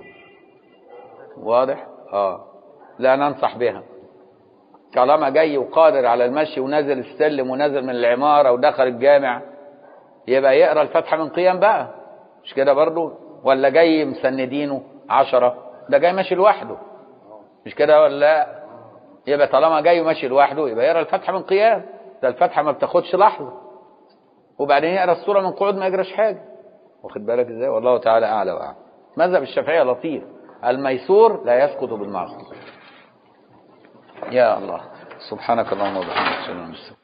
واضح اه لا ننصح بها طالما جاي وقادر على المشي ونازل السلم ونازل من العماره ودخل الجامع يبقى يقرا الفاتحه من قيام بقى مش كده برضو ولا جاي مسندينه عشرة ده جاي ماشي لوحده مش كده ولا لا يبقى طالما جاي ماشي لوحده يبقى يقرا الفاتحه من قيام ده الفاتحه ما بتاخدش لحظه وبعدين يقرا السوره من قعود ما يجراش حاجه واخد بالك ازاي والله تعالى اعلى واعلم مذهب الشافعيه لطيف الميسور لا يسقط بالمعصيه يا الله سبحانك اللهم وبحمدك اشهد ان لا اله الا انت